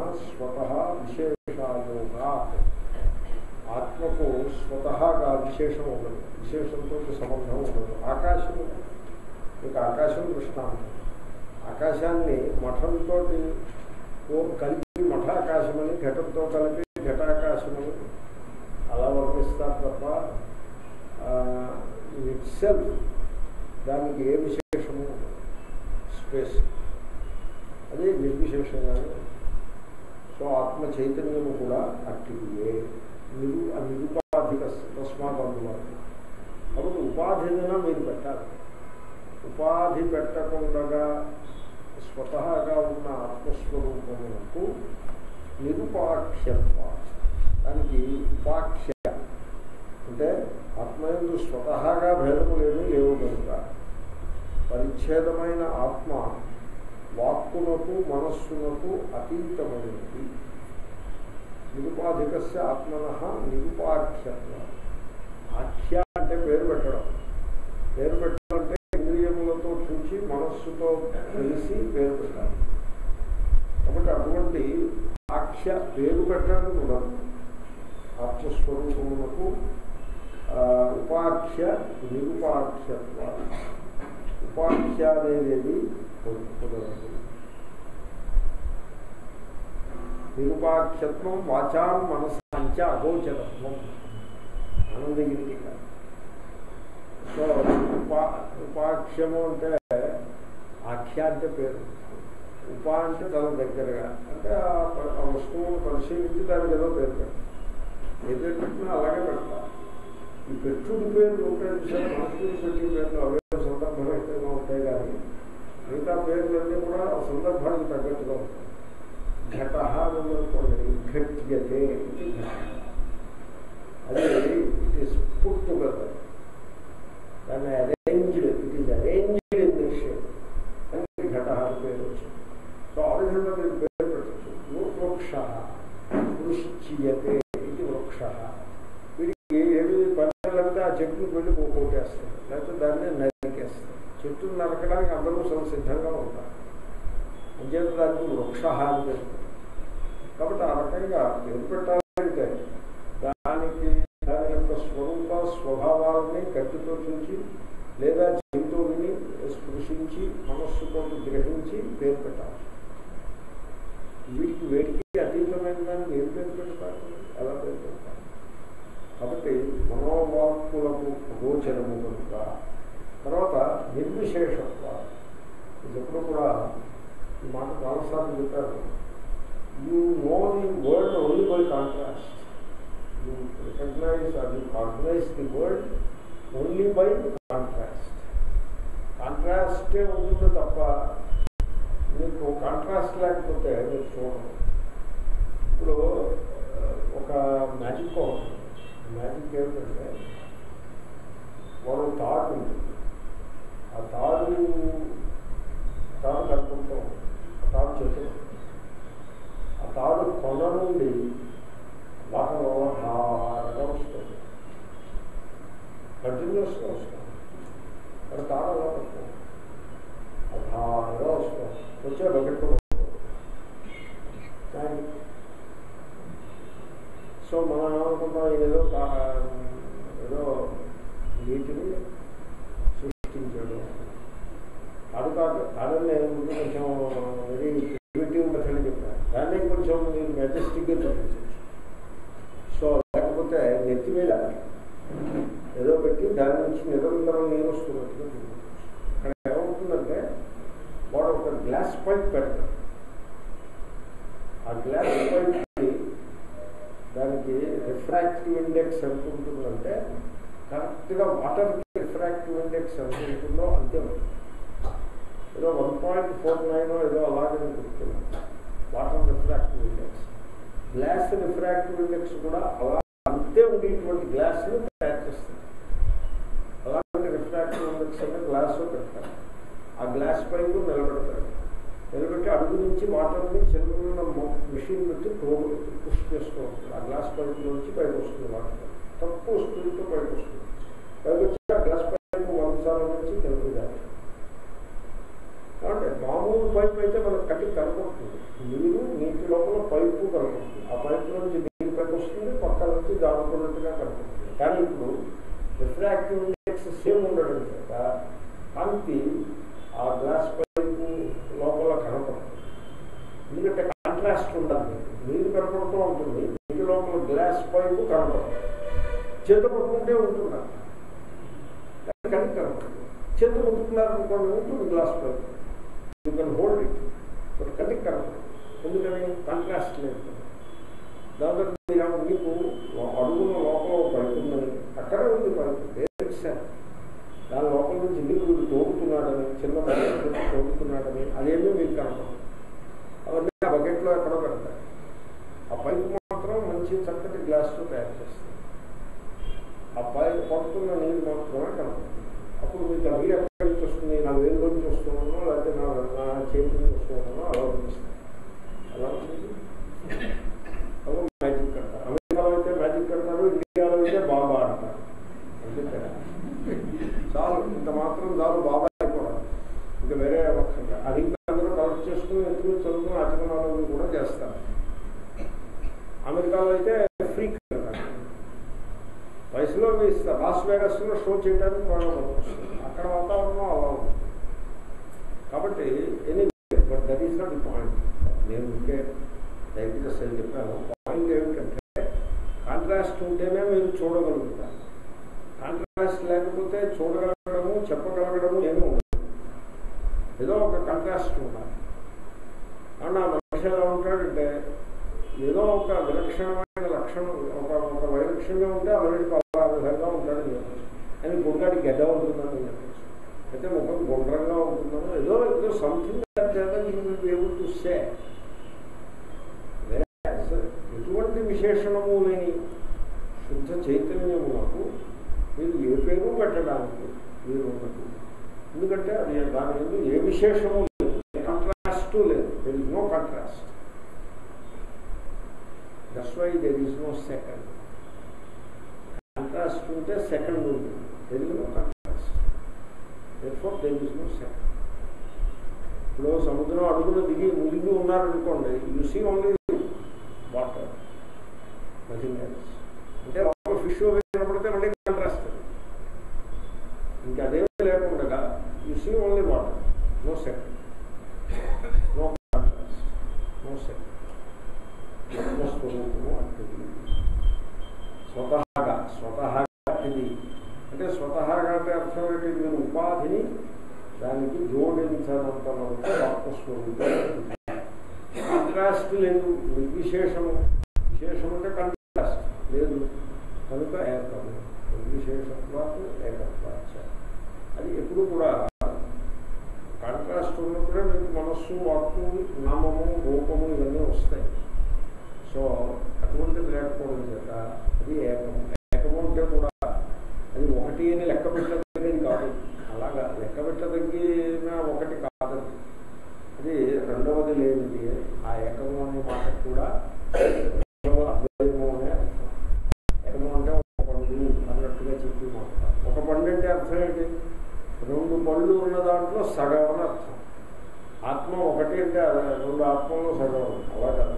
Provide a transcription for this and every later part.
స్వతః విశేషాయోగా ఆత్మకు స్వతహాగా విశేషం ఉండదు విశేషంతో సంబంధం ఉండదు ఆకాశం మీకు ఆకాశం దృష్టాంతం ఆకాశాన్ని మఠంతో కలిపి మఠాకాశమని ఘటంతో కలిపి ఘటాకాశమని అలా వర్ణిస్తారు తప్ప ఇట్ సెల్ఫ్ దానికి ఏ విశేషము స్పేస్ అది నిర్విశేషంగానే సో ఆత్మ చైతన్యము కూడా అట్టియే నిరు నిరుపాధిక తస్మాత్ అందువల్ల కాబట్టి ఉపాధిగా మీరు పెట్టాలి ఉపాధి పెట్టకుండా స్వతహాగా ఉన్న ఆత్మస్వరూపములకు నిరుపాఖ్యత్వ దానికి ఉపాఖ్య అంటే ఆత్మయందు స్వతహాగా భేదములేమీ లేవు కనుక పరిచ్ఛేదమైన ఆత్మ వాక్కునకు మనస్సునకు అతీతమైనది నిరుపాధికస్య ఆత్మన నిరుపాఖ్యత్వ ఆఖ్య అంటే పేరు పెట్టడం పేరు పెట్టాలంటే ఇంద్రియములతో చూసి మనస్సుతో తెలిసి పేరు పెట్టాలి కాబట్టి అటువంటి ఆఖ్య పేరు పెట్టడం కూడా ఆత్మస్వరూపమునకు ఉపాఖ్య నిరుపాఖ్యత్వ ఉపాఖ్య అనేది కుదరదు నిరుపాఖ్యత్వం వాచాం మనసాంచ అగోచరత్వం ఆనందగిరి సో ఉపా ఉపాఖ్యము అంటే ఆఖ్య అంటే పేరు ఉపా అంటే తన దగ్గరగా అంటే ఆ వస్తువును పరిశీలించి దానికి ఏదో పేరు పెట్టాలి ఏ పేరు పెట్టినా అలాగే పెట్టాలి ఈ పెట్టుడు పేర్లు ఉంటాయి చూసారు మనసులు పెట్టి పేర్లు అవే సందర్భరహితంగా ఉంటాయి కానీ మిగతా పేర్లన్నీ కూడా సందర్భానికి తగ్గట్టుగా ఉంటాయి ఘట అనుకోండి ఘట్యతే ఇది ఘట అది ఇట్ ఈస్ పుట్ టుగెదర్ దాన్ని arranged it is arranged in the shape అని ఘట అని పేరు వచ్చింది సో ఆ విధంగా మీరు పేరు పెట్టచ్చు వృక్ష వృశ్చియతే ఇది వృక్ష వీడికి ఏమి పనులంటే ఆ చెట్టును వెళ్ళి కొట్టేస్తారు లేకపోతే దాన్ని నరికేస్తారు చెట్టును నరకడానికి అందరూ సంసిద్ధంగా ఉంటారు అంచేత దానికి వృక్ష అని పేరు కాబట్టి ఆ రకంగా పేరు పెట్టాలంటే దానికి దాని యొక్క స్వరూప స్వభావాలని కట్టితో చూసి లేదా చెవితో విని స్పృశించి మనస్సుతో గ్రహించి పేరు పెట్టాలి వీటికి వేటికి అతీతమైన దాన్ని ఏం పేరు పెడతారు ఎలా పేరు పెడతారు కాబట్టి మనోవాక్కులకు గోచరము కనుక తర్వాత నిర్విశేషత్వ ఇది ఎప్పుడు కూడా ఈ మాట చాలాసార్లు చెప్పారు you know the world only by contrast you recognise or you కాంట్రైజ్ the world only by contrast కాంట్రాస్టే ఉంటుంది తప్ప మీకు కాంట్రాస్ట్ లేకపోతే మీరు చూడరు ఇప్పుడు ఒక మ్యాజిక్ మ్యాజిక్ ఏమిటంటే వాడు తాడు ఉంటుంది ఆ తాడు తాడు కనుక్కుంటాం ఆ తాడు చెట్టు ఆ తాడు కొన నుండి వాటర్ హారగా వస్తుంది కంటిన్యూస్గా వస్తుంది అక్కడ తాడు అలా పట్టుకోండి అది హారగా వస్తుంది వచ్చే బకెట్ సో మనం ఏమనుకుంటాం ఏదో ఏదో నీటిని సృష్టించాడు కాదు కాదు కాదని ముందు కొంచెం వెరీ ప్రిమిటివ్ మెథడ్ చెప్పాను దాన్ని కొంచెం మీరు మెజెస్టిక్గా చూపించవచ్చు సో లేకపోతే నెత్తి మీద ఏదో పెట్టి దాని నుంచి నిరంతరం నీరు వస్తున్నట్టుగా చూపించవచ్చు అక్కడ ఏమవుతుందంటే వాడు ఒక గ్లాస్ పైప్ పెడతాడు ఆ గ్లాస్ పైప్కి దానికి రిఫ్రాక్టివ్ ఇండెక్స్ ఎంత ఉంటుందంటే కరెక్ట్గా వాటర్కి రిఫ్రాక్టివ్ ఇండెక్స్ ఎంత ఉంటుందో అంతే ఉంటుంది ఏదో వన్ పాయింట్ ఫోర్ నైన్ ఏదో అలాగే గుర్తున్నాను water refractive index glass refractive index కూడా అలా అంతే ఉండేటువంటి గ్లాసులు తయారు చేస్తారు అలాంటి రిఫ్రాక్టివ్ ఇండెక్స్ అంటే గ్లాసు పెడతారు ఆ గ్లాస్ పైపు నిలబెడతారు నిలబెట్టి అడుగు నుంచి వాటర్ని చిన్న మిషన్ పెట్టి తోడు పుష్ చేస్తూ ఉంటుంది ఆ గ్లాస్ పైపు నుంచి పైకి వస్తుంది వాటర్ తక్కువ స్పీడ్తో పైకి వస్తుంది పైకి వచ్చి ఆ గ్లాస్ పైపు వంద సార్లు నుంచి తెలుగు దాటి కాబట్టి మామూలు పైప్ అయితే మనకు కట్టి కనపడుతుంది నీరు నీటి లోపల పైపు కనపడుతుంది ఆ పైపు నుంచి నీరు పైకి వస్తుంది పక్క నుంచి జారుకున్నట్టుగా కనపడుతుంది కానీ ఇప్పుడు రిఫ్రాక్టివ్ ఇండెక్స్ సేమ్ ఉండడం చేత కాంతి ఆ గ్లాస్ పైపు లోపల కనపడుతుంది ఎందుకంటే కాంట్రాస్ట్ ఉండాలి నీరు కనపడుతూ ఉంటుంది నీటి లోపల గ్లాస్ పైపు కనపడుతుంది చేత పట్టుకుంటే ఉంటుందా కానీ కనపడుతుంది చేత ముట్టుకున్నారనుకోండి ఉంటుంది glass pipe you can hold it but కంటికి కనపడదు ఎందుకని కాంట్రాస్ట్ లేదు దాంతో మీరు మీకు అడుగుల లోపల ఒక పైపు ఉందని అక్కడే ఉంది పైపు వేరే సార్ దాని లోపల నుంచి నీరు వీడు తోగుతున్నాడని చిన్న బకెట్ తోగుతున్నాడని అదేమీ మీకు కనపడదు అవన్నీ ఆ బకెట్లో ఎక్కడో పెడతారు ఆ పైపు మాత్రం మంచి చక్కటి గ్లాస్తో తయారు చేస్తారు ఆ పైపు పడుతున్న నీరు మాత్రమే కనపడుతుంది అప్పుడు మీకు ఆ నీరు ఎక్కడి నుంచి వస్తుంది నా వేలు నుంచి వస్తున్నానో లేకపోతే నా నా చేతి నుంచి వస్తున్నానో అలా అనిపిస్తుంది అలా ఉంటుంది అలా మ్యాజిక్ అంటారు అమెరికాలో అయితే మ్యాజిక్ అంటారు ఇండియాలో అయితే బాబా అంటారు అంతే కదా చాలు ఇంత మాత్రం చాలు బాబా అయిపోవడం ఇంకా వేరే అవసరం అది ఇంకా అందరూ కలెక్ట్ చేసుకుని ఎత్తుకుని చదువుకుని ఆచరణలు కూడా చేస్తారు అమెరికాలో అయితే ఫ్రీక్ అంటారు వయసులో వేస్తారు లాస్ వేగస్లో షో చేయడానికి బాగా పనికొస్తుంది అక్కడ వాతావరణం అలా ఉంది కాబట్టి any but that is not the point నేను ఉంటే దయచేసి అసలు చెప్పాను పాయింట్ ఏమిటంటే కాంట్రాస్ట్ ఉంటేనే మీరు చూడగలుగుతారు కాంట్రాస్ట్ లేకపోతే చూడగలగడము చెప్పగలగడము ఏమీ ఉండదు ఏదో ఒక కాంట్రాస్ట్ ఉండాలి అవునా మనిషి ఎలా ఉంటాడంటే ఏదో ఒక విలక్షణమైన లక్షణం ఒక ఒక వైలక్షణంగా ఉంటే ఆ మనిషికి అలా విధంగా ఉంటాడని చెప్పచ్చు అని పొడిగాడి గడ్డ ఉంటుందని చెప్పచ్చు అయితే ముఖం గుండ్రంగా ఉంటుందని ఏదో ఏదో సంథింగ్ ఏబుల్ టు సే ఎటువంటి విశేషణము లేని శుద్ధ చైతన్యములకు మీరు ఏ పేరు పెట్టడానికి మీరు ఉండదు ఎందుకంటే అది దాని ఎందుకు ఏ విశేషము లేదు కాంట్రాస్ట్ లేదు there is no contrast that's why there is no second contrast ఉంటే సెకండ్ ఉంటుంది there is no contrast therefore there is no second ఇప్పుడు సముద్రం అడుగున దిగి మునిగి ఉన్నారనుకోండి you see only water nothing else అంటే లోపల ఫిష్ కనపడితే మళ్ళీ కాంట్రాస్ట్ ఇంకా అదేమీ లేకుండా you see only water no second no contrast no second ఆత్మస్వరూపము అట్టిది స్వతహాగా స్వతహాగా అట్టిది అంటే స్వతహాగా అంటే అర్థం ఏంటి మీరు ఉపాధిని దానికి జోడించనంత వరకు ఆత్మస్వరూపం కాంట్రాస్ట్ లేదు నిర్విశేషము విశేషం అంటే కాంట్రాస్ట్ లేదు కనుక ఏకము నిర్విశేషత్వాలు ఏకత్వాచ అది ఎప్పుడు కూడా కాంట్రాస్ట్ ఉన్నప్పుడే మీకు మనస్సు వాక్కు నామము రూపము ఇవన్నీ వస్తాయి సో అటువంటిది లేకపోవడం చేత అది ఏకము ఏకము అంటే కూడా అది ఒకటి అని లెక్క పెట్టదగ్గది కాదు అలాగా లెక్క పెట్టదగిన ఒకటి కాదు అది రెండవది లేనిది ఆ ఏకము అనే మాట కూడా రెండవ అద్వైతము అనే అర్థం ఏకము అంటే ఒక పండు అన్నట్టుగా చెప్పి మాట ఒక పండు అంటే అర్థం ఏంటి రెండు పళ్ళు ఉన్న దాంట్లో సగం అని అర్థం ఆత్మ ఒకటి అంటే రెండు ఆత్మలో సగం అలా కాదు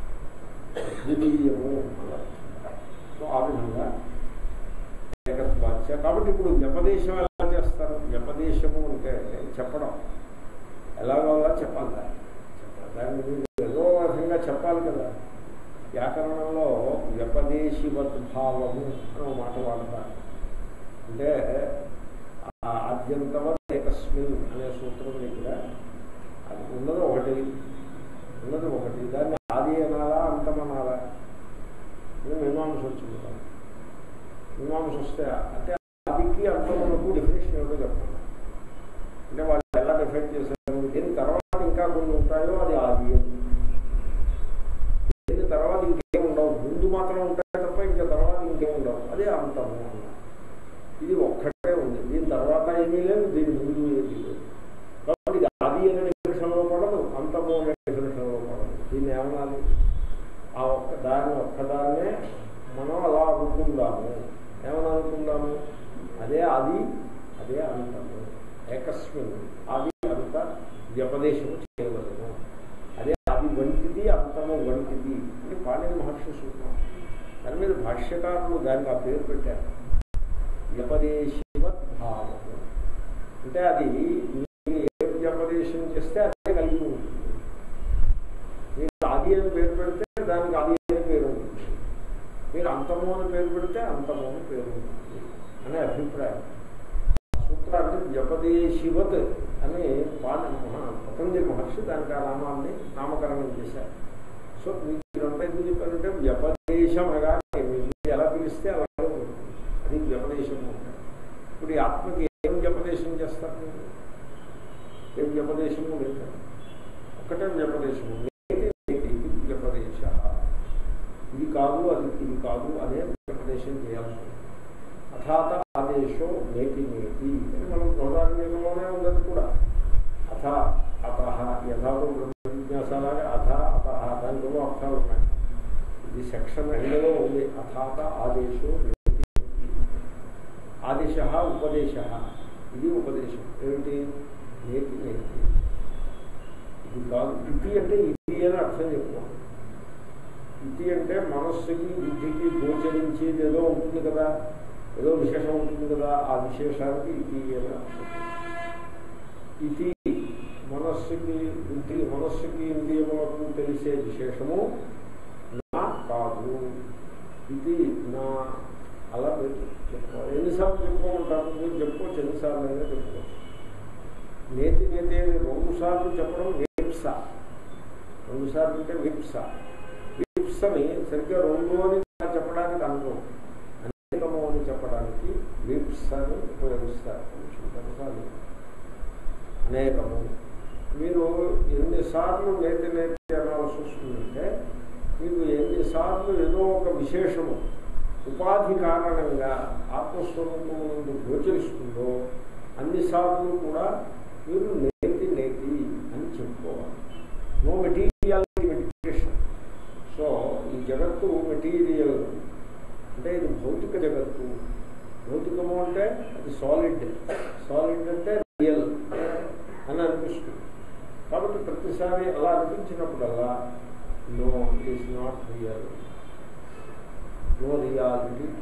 ద్వితీయము అలా సో ఆ విధంగా ఏకత్వాచ కాబట్టి ఇప్పుడు వ్యపదేశం ఎలా చేస్తారు వ్యపదేశము అంటే చెప్పడం ఎలాగో అలా చెప్పాలి దాన్ని చెప్పాలి దాన్ని మీరు ఏదో విధంగా చెప్పాలి కదా వ్యాకరణంలో వ్యపదేశివద్భావము అని ఒక మాట వాడతారు అంటే ఆద్యంతవత్ ఏకస్మిన్ అనే సూత్రం దగ్గర అది ఉన్నది ఒకటి ఉన్నది ఒకటి దాన్ని ఆది అనాలా అంతమనాలా ఇది మీమాంస వచ్చింది కదా మీమాంస వస్తే అంటే ఆదికి అంతమునకు డెఫినేషన్ ఏమిటో చెప్పండి అంటే వాళ్ళు ఎలా డిఫైన్ చేశారు దీని తర్వాత ఇంకా కొన్ని ఉంటాయో అది ఆది దీని తర్వాత ఇంకేం ఉండవు ముందు మాత్రం ఉంటాయి తప్ప ఇంకా తర్వాత ఇంకేం ఉండవు అదే అంతము అన్నారు ఇది ఒక్కటే ఉంది దీని తర్వాత ఏమీ లేదు దీని ముందు ఏమీ లేదు కాబట్టి ఇది ఆది అనే డెఫినేషన్లో పడదు అంతము అనే డెఫినేషన్లో పడదు దీన్ని ఏమనాలి ఆ ఒక్క దాన్ని ఒక్కదాన్నే మనం అలా అనుకుందాము ఏమని అనుకుందాము అదే అది అదే అంతము ఏకస్మిన్ అది అంత వ్యపదేశము చేయవలను అదే అది వంటిది అంతము వంటిది భాష్య సూత్రం దాని మీద భాష్యకారులు దానికి ఆ పేరు పెట్టారు వ్యపదేశివత్ భావము అంటే అది మీరు ఏ వ్యపదేశం చేస్తే అదే కలిగి ఉంటుంది మీరు ఆది అని పేరు పెడితే దానికి ఆది అని పేరు ఉంటుంది మీరు అంతము అని పేరు పెడితే అంతము అని పేరు ఉంటుంది అనే అభిప్రాయం ఆ సూత్రాన్ని వ్యపదేశివత్ అని పాద పతంజలి మహర్షి దానికి ఆ నామాన్ని నామకరణం చేశారు సో మీకు ఇదంతా ఎందుకు చెప్పారంటే వ్యపదేశం అనగా మీరు ఎలా పిలిస్తే అలాగే ఉంటుంది అది వ్యపదేశం ఉంటుంది ఇప్పుడు ఈ ఆత్మకి ఏం వ్యపదేశం చేస్తారు మీరు ఏం వ్యపదేశము లేదు ఒకటే వ్యపదేశము నేటి నేటి ఇది వ్యపదేశ ఇది కాదు అది ఇది కాదు అనే వ్యపదేశం చేయాల్సి ఉంటుంది అథాత ఆదేశో నేతి నేతి అని మనం బృహదారణ్యంలోనే ఉన్నది కూడా అథ అత యథాతో బ్రహ్మ జిజ్ఞాసలాగా అథ అత దానిలో అర్థాలు ఉన్నాయి ఇది సెక్షన్ ఎండలో ఉంది అథాత ఆదేశో నేతి నేతి. ఆదేశ ఉపదేశ ఇది ఉపదేశం ఏమిటి నేతి నేతి ఇది కాదు ఇది అంటే ఇది అని అర్థం చెప్పుకోండి ఇది అంటే మనస్సుకి బుద్ధికి గోచరించేది ఏదో ఉంటుంది కదా ఏదో విశేషం ఉంటుంది కదా ఆ విశేషానికి ఇది అని అర్థం ఇది మనస్సుకి బుద్ధి మనస్సుకి ఇంద్రియములకు తెలిసే విశేషము నా కాదు ఇది నా అలా మీరు చెప్పుకోవాలి ఎన్నిసార్లు చెప్పుకోమంటారు మీరు చెప్పుకోవచ్చు ఎన్నిసార్లు అయినా చెప్పుకోవచ్చు నేతి నేతి అని రెండు సార్లు చెప్పడం విప్స రెండు సార్లు అంటే విప్స విప్సని సరిగ్గా రెండు అని చెప్పడానికి అనుకో అనేకము అని చెప్పడానికి విప్సని ఉపయోగిస్తారు కొంచెం కొన్నిసార్లు అనేకము మీరు ఎన్నిసార్లు నేతి నేతి అనాల్సి వస్తుందంటే మీకు ఎన్నిసార్లు ఏదో ఒక విశేషము ఉపాధి కారణంగా ఆత్మస్వరూపం నుండి గోచరిస్తుందో అన్నిసార్లు కూడా మీరు నేతి నేతి అని చెప్పుకోవాలి నో మెటీరియాలిటీ మెడిటేషన్ సో ఈ జగత్తు మెటీరియల్ అంటే ఇది భౌతిక జగత్తు భౌతికము అంటే అది సాలిడ్ సాలిడ్ అంటే రియల్ అని అనిపిస్తుంది కాబట్టి ప్రతిసారి అలా అనిపించినప్పుడల్లా no it is not real no reality to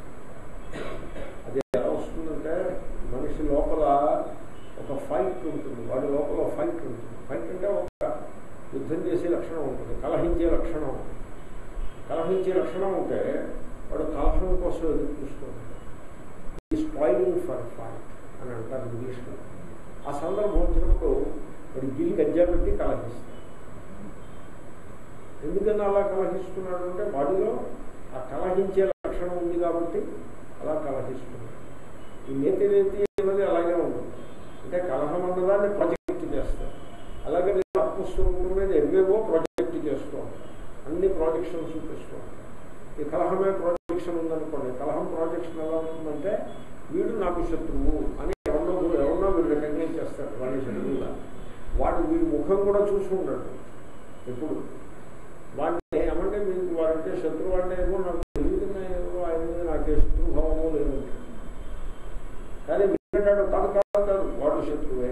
అది ఎలా వస్తుందంటే మనిషి లోపల ఒక ఫైట్ ఉంటుంది వాడి లోపల ఫైట్ ఉంటుంది ఫైట్ అంటే ఒక యుద్ధం చేసే లక్షణం ఉంటుంది కలహించే లక్షణం ఉంటుంది కలహించే లక్షణం ఉంటే వాడు కలహం కోసం ఎదురు చూస్తూ ఉంటాడు ఈ స్పాయిలింగ్ ఫర్ ఫైట్ అని అంటారు ఇంగ్లీష్లో ఆ సందర్భం వచ్చినప్పుడు వాడు గిల్లి గజ్జా పెట్టి కలహిస్తాడు ఎందుకని అలా కలహిస్తున్నాడు అంటే వాడిలో ఆ కలహించే లక్షణం ఉంది కాబట్టి అలా కలహిస్తున్నాడు ఈ నేతి నేతి అన్నది అలాగే ఉంటుంది అంటే కలహం అన్నదాన్ని ప్రాజెక్ట్ చేస్తారు అలాగే మీరు ఆత్మస్వరూపం మీద ఎవేవో ప్రాజెక్ట్ చేస్తూ ఉంటారు అన్ని ప్రాజెక్షన్స్ చూపిస్తూ ఉంటారు ఈ కలహమే ప్రాజెక్షన్ ఉందనుకోండి కలహం ప్రాజెక్షన్ ఎలా ఉంటుందంటే వీడు నాకు శత్రువు అని ఎవరినో ఎవరినో వీడు రికగ్నైజ్ చేస్తారు వాడి శత్రువుగా వాడు వీడి ముఖం కూడా చూసి ఉండడు ఎప్పుడు వాడిని ఏమంటే మీకు వాడంటే శత్రువు అంటే ఏమో నాకు తెలియదు ఏమో ఆయన మీద నాకే శత్రుభావమో లేదు కానీ వీడంటాడు కాదు కాదు కాదు వాడు శత్రువే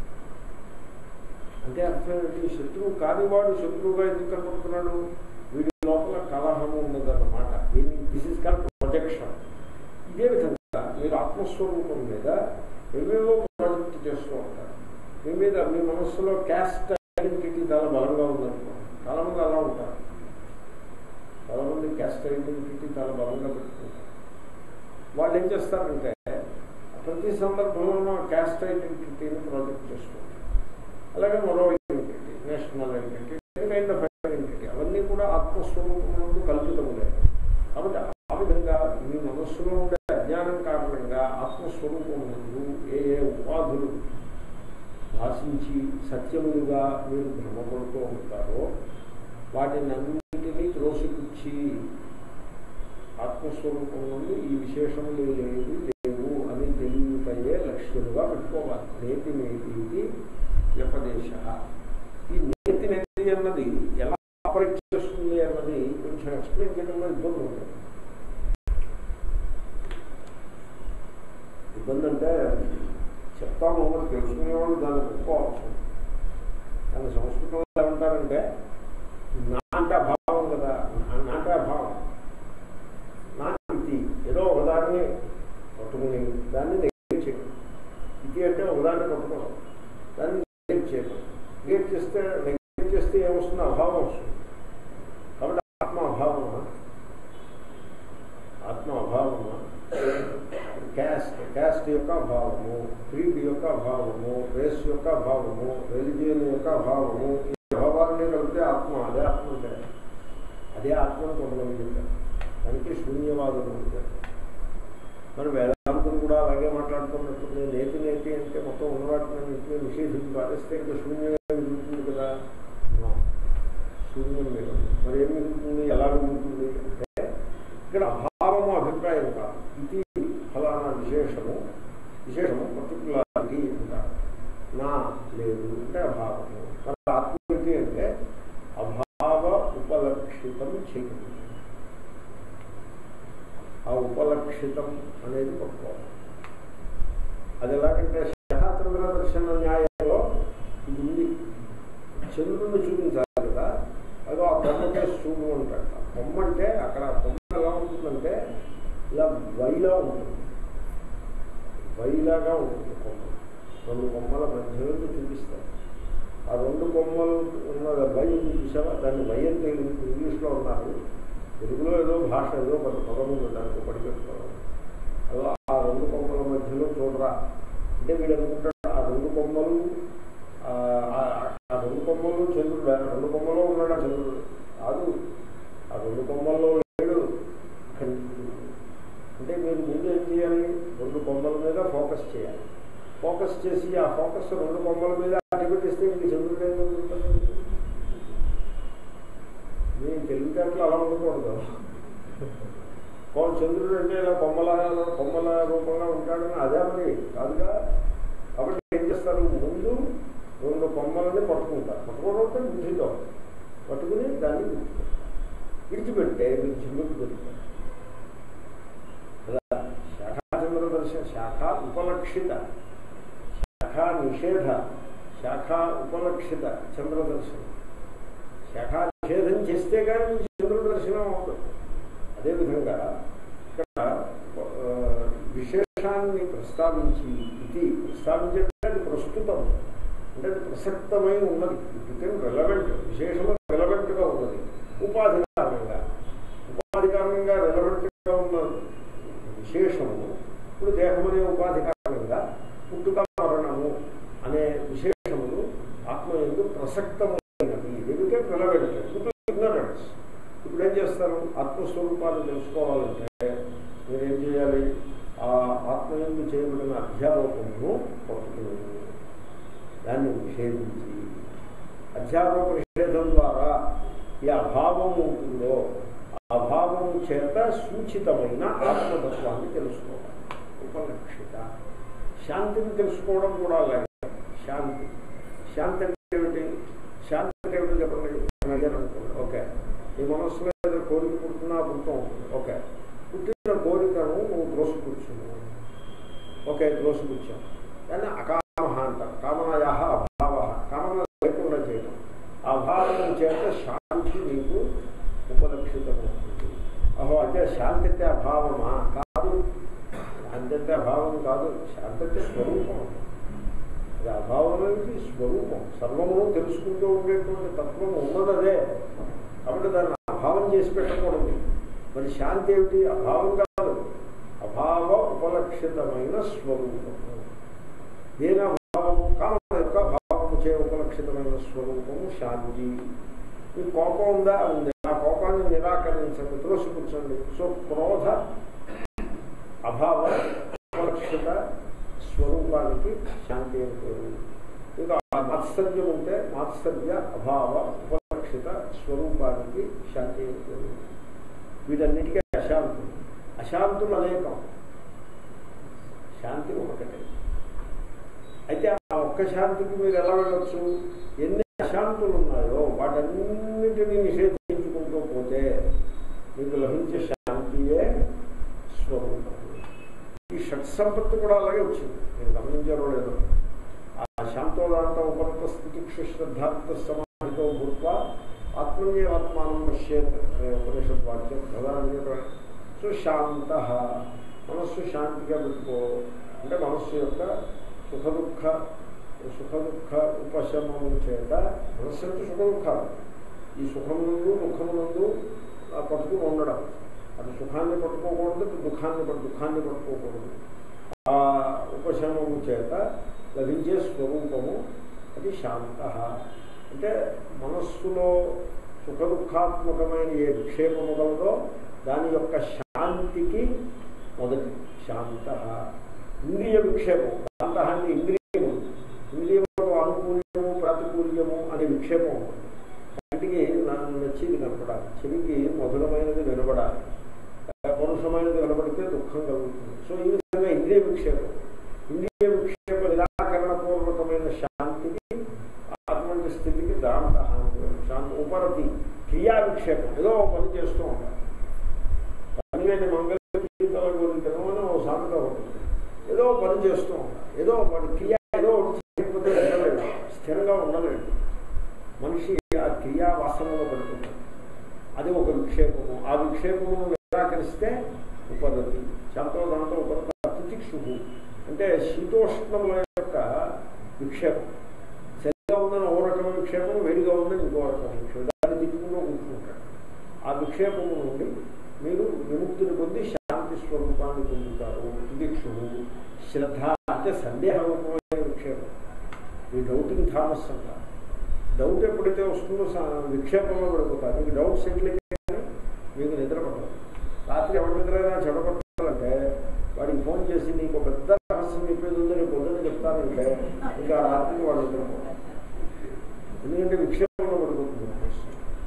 అంటే అర్థం ఏంటి శత్రువు కాని వాడు శత్రువుగా ఎందుకు కనపడుతున్నాడు వీడి లోపల కలహము ఉన్నదన్నమాట దీన్ని దిస్ ఇస్ కాల్ ప్రొజెక్షన్ ఇదే విధంగా మీరు ఆత్మస్వరూపం మీద ఎవేవో ప్రాజెక్ట్ చేస్తూ ఉంటారు మీ మీద మీ మనస్సులో క్యాస్ట్ ఐడెంటిటీ చాలా బలంగా ఉందనుకో చాలా మంది అలా ఉంటారు చాలా మంది క్యాస్ట్ ఐడెంటిటీ చాలా బలంగా పెట్టుకుంటారు వాళ్ళు ఏం చేస్తారంటే ప్రతి సందర్భంలోనూ క్యాస్ట్ ఐడెంటిటీని ప్రాజెక్ట్ చేస్తూ ఉంటారు అలాగే మరో identity national identity kind of identity అవన్నీ కూడా ఆత్మస్వరూపం నుండి కల్పితములే కాబట్టి ఆ విధంగా మీ మనస్సులో ఉండే అజ్ఞానం కారణంగా ఆత్మస్వరూపం నుండి ఏ ఏ ఉపాధులు భాషించి సత్యములుగా మీరు భ్రమపడుతూ ఉంటారో వాటిని అన్నింటినీ త్రోసిపుచ్చి ఆత్మస్వరూపం నుండి ఈ విశేషములు లేవు లేవు అని తెలియటయే లక్ష్యముగా పెట్టుకోవాలి నేతి నేతి వ్యపదేశ ఈ నేతి నేతి అన్నది ఎలా ఆపరేట్ చేస్తుంది అన్నది కొంచెం ఎక్స్ప్లెయిన్ చేయడంలో ఇబ్బంది ఉంటుంది ఇబ్బంది అంటే చెప్తాము మరి తెలుసుకునేవాళ్ళు దాన్ని ఒప్పుకోవచ్చు కానీ సంస్కృతంలో ఏమంటారంటే నా అంటే అభావం కదా నా అంటే అభావం అభావం వస్తుంది కాబట్టి ఆత్మ అభావమా ఆత్మ అభావమా క్యాస్ట్ క్యాస్ట్ యొక్క అభావము క్రీడ్ యొక్క అభావము రేస్ యొక్క అభావము రెలిజియన్ యొక్క అభావము ఈ అభావాన్ని కలిపితే ఆత్మ అదే ఆత్మ అంటే అదే ఆత్మను కొంతమంది చెప్పారు దానికి శూన్యవాదం ఉంటారు మరి వేదాంతం కూడా అలాగే మాట్లాడుతున్నట్టుంది నేతి నేతి అంటే మొత్తం ఉన్నవాటిని ఇంటిని నిషేధించి పారేస్తే ఇంకా శూన్యంగా మిగులుతుంది కదా No. శూన్యం లేదు మరి ఏం మిగులుతుంది ఎలా మిగులుతుంది అంటే ఇక్కడ అభావము అభిప్రాయం కాదు ఇది ఫలానా విశేషము విశేషము పర్టికులారిటీ అంటారు నా లేదు అంటే అభావము మరి ఆత్మ ఏంటి అంటే అభావ ఉపలక్షితం చైతన్యం ఆ ఉపలక్షితం అనేది పట్టుకోవాలి అది ఎలాగంటే శహాచంద్ర దర్శన న్యాయంలో ఇది ఉంది చంద్రుడిని చూపించాలి కదా అదో ఆ బొమ్మకే చూడు అంటాడు ఆ బొమ్మ అంటే అక్కడ ఆ బొమ్మ ఎలా ఉంటుందంటే ఇలా వైలా ఉంటుంది వైలాగా ఉంటుంది కొమ్మ రెండు కొమ్మల మధ్యలో చూపిస్తారు ఆ రెండు కొమ్మలు ఉన్న వై ఉంది చూసావా దాన్ని వై అని ఇంగ్లీష్లో ఉన్నారు తెలుగులో ఏదో భాష ఏదో కొంత పదం ఉంది దానికి పడిపెట్టుకోవాలి అదో ఆ రెండు కొమ్మల మధ్యలో చూడరా అంటే వీడు అనుకుంటాడు ఆ రెండు కొమ్మలు ఆ ఆ రెండు కొమ్మలు చంద్రుడు ఆ రెండు కొమ్మలో ఉన్నాడు ఆ చంద్రుడు కాదు ఆ రెండు కొమ్మల్లో లేడు కనిపిస్తుంది. అంటే మీరు ముందు ఏం చేయాలి రెండు కొమ్మల మీద ఫోకస్ చేయాలి ఫోకస్ చేసి ఆ ఫోకస్ రెండు కొమ్మల మీద అడ్డుపెట్టిస్తే మీకు చంద్రుడు ఏం ఉంటుంది మీ తెలివితేటలు అలా ఉండకూడదు కో చంద్రుడు అంటే ఇలా కొమ్మల కొమ్మల రూపంగా ఉంటాడని అదే మరి కాదుగా కాబట్టి ఏం చేస్తారు ముందు రెండు కొమ్మలని పట్టుకుంటారు పట్టుకోవడం అంటే బుద్ధితో పట్టుకుని దాన్ని విడిచిపెడతారు విడిచిపెడితే మీరు చిన్నుకు దొరుకుతారు అలా శాఖాచంద్ర దర్శన శాఖ ఉపలక్షిత శాఖ నిషేధ శాఖ ఉపలక్షిత చంద్రదర్శనం శాఖ నిషేధం చేస్తే కానీ మీకు చంద్రుడి దర్శనం అవుతుంది అదేవిధంగా ఇక్కడ ఆ, విశేషాన్ని ప్రస్తావించి ఇది ప్రస్తావించే అది ప్రస్తుతం అంటే అది ప్రసక్తమై ఉన్నది బికమ్ రెలవెంట్ విశేషము రెలవెంట్గా ఉన్నది ఉపాధి కారణంగా ఉపాధి కారణంగా రెలవెంట్గా ఉన్న విశేషము ఇప్పుడు దేహం అనే ఉపాధి కారణంగా పుట్టుక మరణము అనే విశేషములు ఆత్మ ఎందు ప్రసక్తమైనవి ఎందుకంటే రెలవెంట్ ఇగ్నరెన్స్ ఇప్పుడు ఏం చేస్తారు ఆత్మస్వరూపాన్ని తెలుసుకోవాలంటే మీరు ఏం చేయాలి ఆ ఆత్మయందు చేయబడిన అధ్యారోపమును పట్టుకుని దాన్ని నిషేధించి అధ్యారోప నిషేధం ద్వారా ఈ అభావం ఉంటుందో ఆ అభావం చేత సూచితమైన ఆత్మతత్వాన్ని తెలుసుకోవాలి ఉపలక్షిత శాంతిని తెలుసుకోవడం కూడా అలాగే శాంతి శాంతి అంటే ఏమిటి శాంతి అంటే ఏమిటి చెప్పండి అని అడిగారు అనుకోండి ఓకే నీ మనస్సులో ఏదో కోరిక పుడుతున్నా పుడుతూ ఉంటుంది ఓకే పుట్టిన కోరికను నువ్వు త్రోసిపుచ్చున్నావు ఓకే త్రోసిపుచ్చావు దాన్ని అకామ అంటారు కామనయా అభావ కామన లేకుండా చేయడం అభావం చేత శాంతి నీకు ఉపలక్షితమవుతుంది అహో అంటే శాంతి అంటే అభావమా కాదు శాంతి అంటే అభావం కాదు శాంతి అంటే స్వరూపం అది అభావం అనేది స్వరూపం సర్వమును తెలుసుకుంటూ ఉండేటువంటి తత్వం ఉన్నది అదే కాబట్టి దాన్ని అభావం చేసి పెట్టకూడదు మరి శాంతి ఏమిటి అభావం కాదు అభావ ఉపలక్షితమైన స్వరూపము దేని అభావము కామన యొక్క భావము చే ఉపలక్షితమైన స్వరూపము శాంతి మీకు కోపం ఉందా ఉంది ఆ కోపాన్ని నిరాకరించండి త్రోసిపుచ్చండి సో క్రోధ అభావ ఉపలక్షిత స్వరూపానికి శాంతి అని పేరు ఇంకా మాత్సర్యం ఉంటే మాత్సర్య అభావ ఉపలక్షిత స్వరూపానికి శాంతి అని పేరు వీటన్నిటికీ అశాంతులు అశాంతులు అనేకం శాంతి ఒకటే అయితే ఆ ఒక్క శాంతికి మీరు ఎలా వెళ్ళచ్చు ఎన్ని అశాంతులు ఉన్నాయో వాటన్నిటినీ నిషేధించుకుంటూ పోతే మీకు లభించే శాంతియే స్వరూపం ఈ షట్ సంపత్తి కూడా అలాగే వచ్చింది నేను గమనించారో లేదో ఆ శాంతోదాంత ఉపరత స్థితిక్షు శ్రద్ధాంత సమాహితో భూత్వ ఆత్మన్యేవాత్మానం పశ్యేత్ అనే ఉపనిషత్ వాక్యం ప్రధానంగా సో శాంత మనస్సు శాంతిగా పెట్టుకో అంటే మనస్సు యొక్క సుఖ దుఃఖ సుఖ దుఃఖ ఉపశమనం చేత మనస్సు యొక్క సుఖ దుఃఖాలు ఈ సుఖమునందు దుఃఖమునందు ఆ, పట్టుకుని ఉండడం అటు సుఖాన్ని పట్టుకోకూడదు ఇటు దుఃఖాన్ని పట్టు దుఃఖాన్ని పట్టుకోకూడదు ఆ ఉపశమము చేత లభించే స్వరూపము అది శాంత అంటే మనస్సులో సుఖ దుఃఖాత్మకమైన ఏ విక్షేపము కలదో దాని యొక్క శాంతికి మొదటి శాంత ఇంద్రియ విక్షేపం శాంత అంటే ఇంద్రియము ఇంద్రియములకు అనుకూల్యము ప్రాతికూల్యము అనే విక్షేపం ఉంటుంది కంటికి నాకు నచ్చింది కనపడాలి చెవికి మధురమైనది వినబడాలి పరుషమైనది వినబడితే దుఃఖం కలుగుతుంది సో ఈ విధంగా ఇంద్రియ విక్షేపం ఇంద్రియ విక్షేప నిరాకరణపూర్వకమైన శాంతికి అటువంటి స్థితికి దాంత శాంతి ఉపరతి క్రియా విక్షేపం ఏదో ఒక పని చేస్తూ ఉంటారు పని లేని మంగళ జీవితాల గురించి అని ఓ సామెత ఉంటుంది ఏదో ఒక పని చేస్తూ ఉంటారు ఏదో వాడి క్రియ ఏదో ఒకటి చేయకపోతే ఉండలేడు స్థిరంగా ఉండలేడు మనిషి ఆ క్రియా వాసనలో పడుతుంటాడు అది ఒక విక్షేపము ఆ విక్షేపమును నిరాకరిస్తే ఉపరతి శాంతో దాంతో ఉపరత తితిక్షు అంటే శీతోష్ణముల యొక్క విక్షేపం చలిగా ఉందని ఓ రకమైన విక్షేపం వేడిగా ఉందని ఇంకో రకమైన విక్షేపం దాన్ని దిక్కులో కూర్చుంటాడు ఆ విక్షేపము నుండి మీరు విముక్తిని పొంది శాంతి స్వరూపాన్ని పొందుతారు తిదిక్షు శ్రద్ధ అంటే సందేహరూపమైన విక్షేపం ఈ డౌటింగ్ థామస్ అంటారు డౌట్ ఎప్పుడైతే వస్తుందో సా- విక్షేపంలో పడిపోతారు మీకు డౌట్ సెటిల్ అయితే మీకు నిద్ర పడదు రాత్రి ఎవరి నిద్రైనా చెడగొట్టాలంటే వాడికి ఫోన్ చేసి నీకు ఒక పెద్ద రహస్యం చెప్పేది ఉందో రేపు పొద్దున్న చెప్తానంటే ఇంకా ఆ రాత్రికి వాడు నిద్రపోవాలి ఎందుకంటే విక్షేపంలో పడిపోతుంది మనస్సు.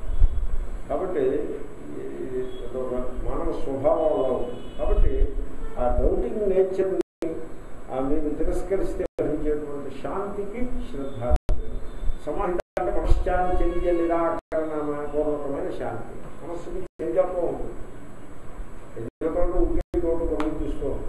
కాబట్టి ఇది ఒక మానవ స్వభావంలో ఉంది. కాబట్టి ఆ డౌటింగ్ నేచర్ని ఆ మీరు తిరస్కరిస్తే లభించేటువంటి శాంతికి శ్రద్ధ సమాహిత అంటే మనశ్చాంచల్య నిరాకరణ పూర్వకమైన శాంతి మనస్సుకి చంజత్వం ఉంటుంది చంజత్వంలో ఉద్యోగి తోటి గమనం తీసుకోవాలి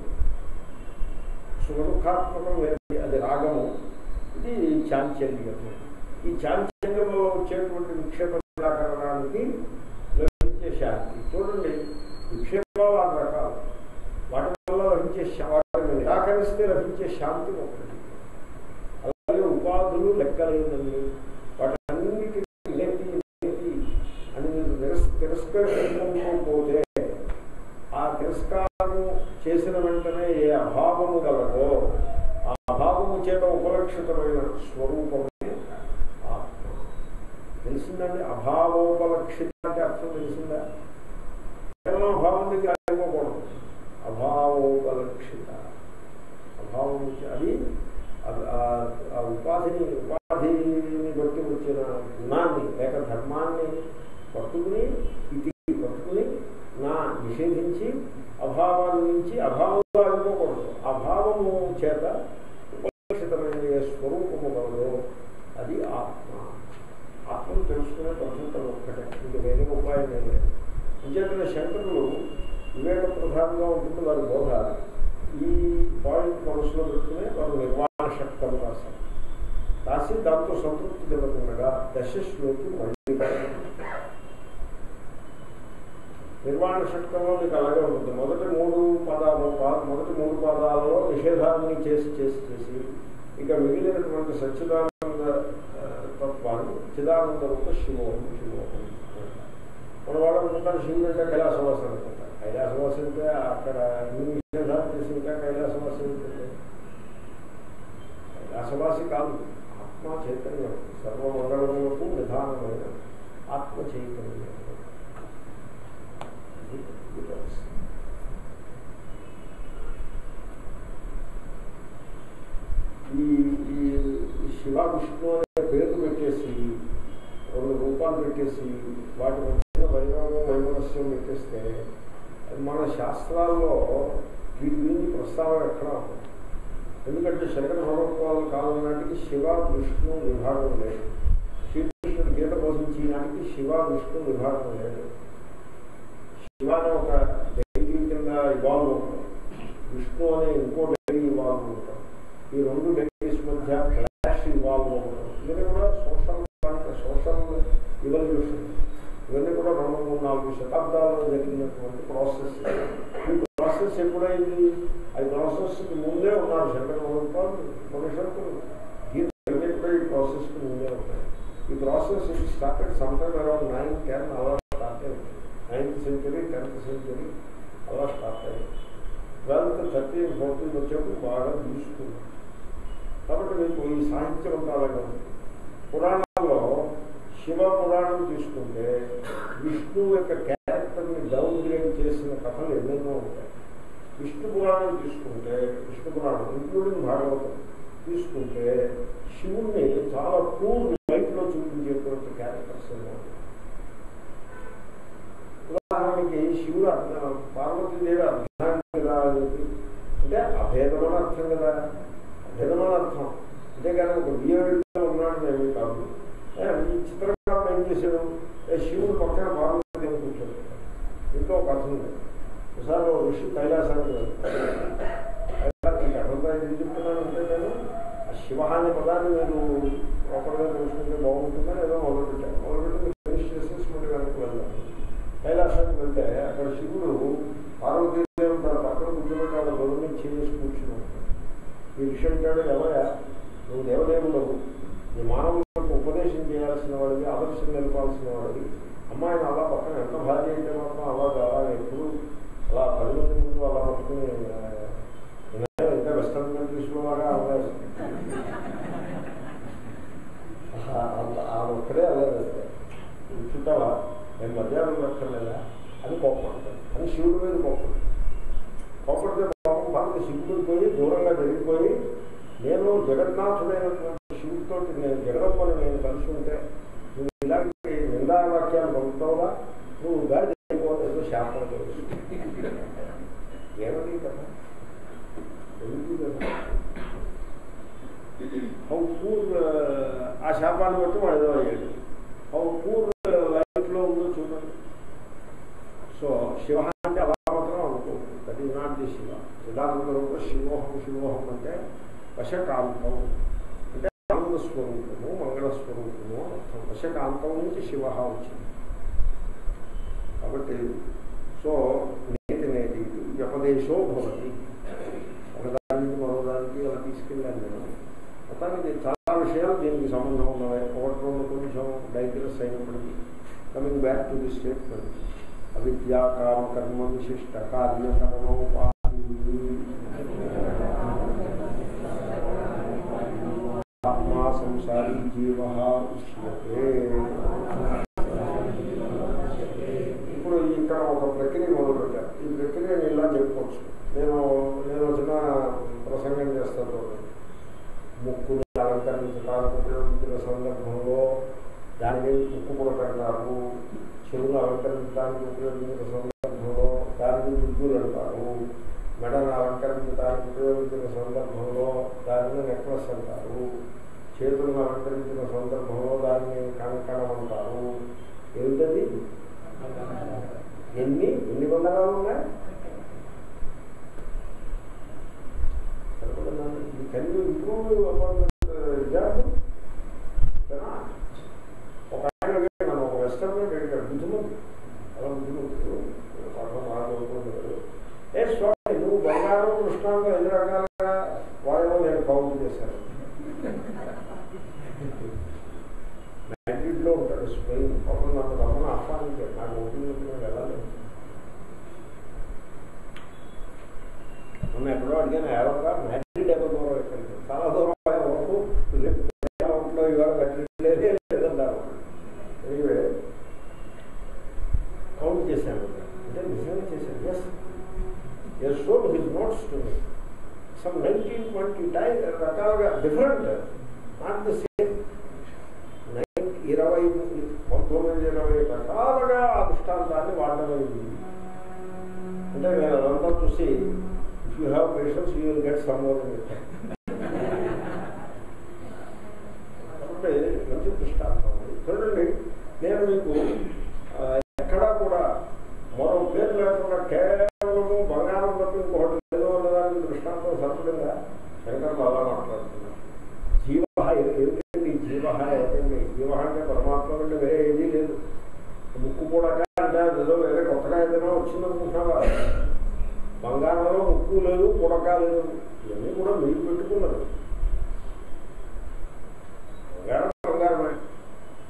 సుఖదుఖాత్మకం వేరే అది రాగము ఇది చాంచల్యము ఈ చాంచల్యంలో వచ్చేటువంటి విక్షేప నిరాకరణానికి లభించే శాంతి చూడండి విక్షేపాలు ఆరు రకాలు వాటి వల్ల లభించే శా- వాటిని నిరాకరిస్తే లభించే శాంతి ఒకటి అలాగే ఉపాధులు లెక్కలేదండి వాటన్నిటికీ లేపి లేపి అని మీరు తిరస్ తిరస్కరించుకుంటూ పోతే ఆ తిరస్కారము చేసిన వెంటనే ఏ అభావము గలదో ఆ అభావము చేత ఉపలక్షితమైన స్వరూపమే ఆత్మ తెలిసిందండి అభావోపలక్షిత అంటే అర్థం తెలిసిందా కేవలం అభావం దగ్గర ఆగిపోకూడదు అభావోపలక్షిత అభావం చే- అది ఆ- ఆ- ఆ ఉపాధిని ఉపాధిని బట్టి వచ్చిన గుణాన్ని లేక ధర్మాన్ని పట్టుకుని ఇది పట్టుకుని నా నిషేధించి అభావాల నుంచి అభావంలో అనుకోకూడదు అభావము చేత ఉపలక్షితమైన ఏ స్వరూపము కలదో అది ఆత్మ ఆత్మను తెలుసుకునే పద్ధతులు ఒక్కటే ఇది వేరే ఉపాయం ఏం లేదు అంచేతనే శంకరులు వివేక ప్రధానంగా ఉంటుంది వారి బోధ ఈ పాయింట్ మనసులో పెట్టుకుని వారు నిర్వాణ శక్తం రాశారు రాసి దాంతో సంతృప్తి చెందకుండా దశశ్లోకి మళ్ళీ నిర్వాణ శక్తంలో మీకు అలాగే ఉంటుంది మొదటి మూడు పదాలు పా- మొదటి మూడు పాదాలలో నిషేధాన్ని చేసి చేసి చేసి ఇక మిగిలినటువంటి సచ్చిదానంద ఆ, తత్వాన్ని చిదానంద రూప శివోహం శివోహం మన వాళ్ళు అనుకుంటారు శివుడు అంటే కైలాసవాసం అనుకుంటారు కైలాసవాసం అంటే అక్కడ అన్ని నిషేధాలు చేసి ఇంకా కైలాసవాసం ఏంటంటే కైలాసవాసి కాదు ఆత్మ చైతన్యం సర్వమంగళములకు నిధానమైన ఆత్మ చైతన్యం ఇది ఇది పరిస్థితి. ఈ ఈ ఈ శివ విష్ణు అనే పేరు పెట్టేసి రెండు రూపాలు పెట్టేసి వాటి మధ్య వైరాగం వైమనస్యం పెట్టేస్తే అది మన శాస్త్రాల్లో వీటి గురించి ప్రస్తావన ఎక్కడ ఉండదు. ఎందుకంటే శంకర భగవత్పాల కాలం నాటికి శివ విష్ణు విభాగం లేదు శ్రీకృష్ణుడు గీత బోధించి నాటికి శివ విష్ణు విభాగం లేదు శివ అనే ఒక డైరీ కింద ఇవాల్వ్ అవుతాం విష్ణు అనే ఇంకో డైరీ ఇవాల్వ్ అవుతాం ఈ రెండు డైరీస్ మధ్య క్లాష్ ఇవాల్వ్ అవుతాం ఇవన్నీ కూడా సోషల్ సోషల్ ఇవల్యూషన్ ఇవన్నీ కూడా రెండు మూడు నాలుగు శతాబ్దాల్లో జరిగినటువంటి ప్రాసెస్ ఈ ప్రాసెస్ ఎప్పుడైంది అది ప్రాసెస్కి ముందే ఉన్నారు శంకర భగవత్పాలు మనుషులకు గీత ఎప్పుడై ఈ ప్రాసెస్కి ముందే ఉన్నాయి ఈ process started sometime around nine ten అలా స్టార్ట్ అయింది నైన్త్ సెంచరీ టెన్త్ సెంచరీ అలా స్టార్ట్ అయింది ట్వెల్త్ థర్టీన్ ఫోర్టీన్ వచ్చేప్పుడు బాగా తీసుకుంది కాబట్టి మీకు ఈ సాహిత్యం అంతా అలాగే ఉంది పురాణాల్లో శివ పురాణం తీసుకుంటే విష్ణువు యొక్క క్యారెక్టర్ని డౌన్ గ్రేడ్ చేసిన కథలు ఎన్నెన్నో ఉంటాయి విష్ణు పురాణం తీసుకుంటే విష్ణు పురాణం ఇంక్లూడింగ్ భాగవతం తీసుకుంటే శివుణ్ణి చాలా పూర్ లైఫ్లో చూపించేటువంటి క్యారెక్టర్స్ ఎన్నో ఉంటాయి. ఉదాహరణకి శివుడు అర్థం పార్వతీదేవి అర్థాన్ని కదా అంటే అభేదమైన అర్థం కదా అభేదమైన అర్థం అంతేగాని ఒక బియ్యంగా ఉన్నాడు ఏమీ కాదు ఏ, ఈ చిత్రకారుడు ఏం చేశాడు ఏ, శివుడు పక్కన పార్వతీదేవి కూర్చోడు ఇంట్లో ఒక కథ ఉంది ఒకసారి ఓ ఋషి కైలాసానికి వెళ్తాడు కైలాసం కథంతా ఎందుకు చెప్తున్నాను అంటే నేను ఆ శివ అనే పదాన్ని మీరు ప్రాపర్గా తెలుసుకుంటే బాగుంటుందని ఏదో మొదలుపెట్టాను మొదలుపెట్టి ఫినిష్ చేసేసి మళ్ళీ వెనక్కి వెళ్దాం కైలాసానికి వెళ్తే అక్కడ శివుడు పార్వతీదేవి తన పక్కన కూర్చోబెట్టి వాళ్ళ గొడవని చేసి కూర్చున్నాడు ఈ విషయం అంటాడు ఎవరా నువ్వు దేవదేవుడు నీ మానవులకు ఉపదేశం చేయాల్సిన వాడివి ఆదర్శం నిలపాల్సిన వాడివి అమ్మాయిని అలా పక్కన ఎంత భార్య అయితే మాత్రం అలా అలా ఎప్పుడు అలా పది మంది ముందు అలా పట్టుకుని ఆ, ఈయన ఇంకా వెస్టర్న్ కంట్రీస్లో లాగా అవ్వాలి ఆ ఒక్కడే అలా చూస్తావా నేను మధ్యాహ్నం పెట్టలేదా అని కోపడతాను అని శివుడి మీద కోపడతాను కోపడితే పాపం పాపం శివుడికి పోయి దూరంగా జరిగిపోయి నేను జగన్నాథుడైనటువంటి శివుడితో నేను జగదమ్మను నేను కలిసి ఉంటే నువ్వు ఇలాంటి నిందా వాక్యాలు పంపుతావా నువ్వు గాడి ఏదో శాపం తెలుసు ఏమని కదా ఎందుకు కదా హౌ పూర్ ఆ శాపాన్ని బట్టి వాడు ఏదో అయ్యాడు హౌ పూర్ లైఫ్లో ఉందో చూడండి సో శివ అంటే అలా మాత్రం అనుకోండి that is not the Shiva యథార్థంలో శివోహం శివోహం అంటే వశకాంతం అంటే ఆనంద స్వరూపము మంగళ స్వరూపము అని అర్థం వశకాంతం నుంచి శివ వచ్చింది కాబట్టి సో నేటి నేటి వ్యపదేశో భవతి ఒకదానికి మరోదానికి అలా తీసుకెళ్ళాను నేను మొత్తానికి చాలా విషయాలు దీనికి సంబంధం ఉన్నవి ఒకటి రెండు కొంచెం డైగ్రెస్ అయినప్పటికీ coming back to the statement అవిద్యా కామ కర్మ విశిష్ట కార్యకరణోపాధి ఆత్మా సంసారీ జీవ ఉచ్యతే ఇప్పుడు ఇక్కడ ఒక ప్రక్రియ మొదలుపెట్టారు ఈ ప్రక్రియని ఇలా చెప్పుకోవచ్చు నేను నేను చిన్న ప్రసంగం చేస్తాను చూడండి ముక్కుని అలంకరించడానికి ఉపయోగించిన సందర్భంలో దాన్ని ముక్కు పుడకంటారు చెవులు అలంకరించడానికి ఉపయోగించిన సందర్భంలో దానిని దుద్దులు అంటారు మెడను అలంకరించడానికి ఉపయోగించిన సందర్భంలో దానిని నెక్లెస్ అంటారు చేతులను అలంకరించిన సందర్భంలో దాన్ని కంకణం అంటారు ఏమిటది ఎన్ని ఎన్ని బంధనాలు ఉన్నాయి కెన్ యూ ఇంప్రూవ్ రిజల్ట్ ఒక ఆయన అడిగాడు నన్ను ఒక వెస్టర్న్ అడిగాడు బుద్ధిమంతుడు అలా బుద్ధిమంతుడు పాఠం బాగా చదువుకుంటున్నాడు ఏ స్వామి నువ్వు బంగారం కృష్ణాంగం ఎన్ని రకాలుగా వాయువు నేను కౌంట్ చేశాను మ్యాడ్రిడ్లో ఉంటాడు స్పెయిన్ పాపం నన్ను రమ్మని ఆహ్వానించాడు నాకు ఓపిక నేను వెళ్ళాలి మొన్న ఎక్కడో అడిగాను ఏడవగా మ్యాడ్రిడ్ ఎంత దూరం ఎక్కడికి చాలా దూరం వరకు ఒంట్లో ఇవాళ మ్యాడ్రిడ్ లేదే లేదన్నారు ఎనివే కౌంట్ చేశాను అంటే నిజంగా చేశాను yes yes show his notes to me some nineteen twenty time రకాలుగా different not the same nine ఇరవై పంతొమ్మిది ఇరవై రకాలుగా ఆ దృష్టాంతాన్ని వాడమైంది అంటే నేను అదంతా చూసి if you have patience you will get some more కాబట్టి మంచి దృష్టాంతం అది. చూడండి నేను మీకు ఆ, ఎక్కడా కూడా మరో పేరు లేకుండా కేవలము బంగారం తప్ప ఇంకొకటి లేదు అన్నదానికి దృష్టాంతం సరిపడిందా శంకర్లు అలా మాట్లాడుతున్నారు జీవ ఏమిటండి జీవ ఏమిటండి జీవ అంటే పరమాత్మ అంటే వేరే ఏదీ లేదు ముక్కు కూడా అంటే ఏదో వేరే కొత్తగా ఏదైనా వచ్చిందనుకుంటున్నావా బంగారంలో ముక్కు లేదు పుడక లేదు ఇవన్నీ కూడా మీరు పెట్టుకున్నారు బంగారం బంగారమే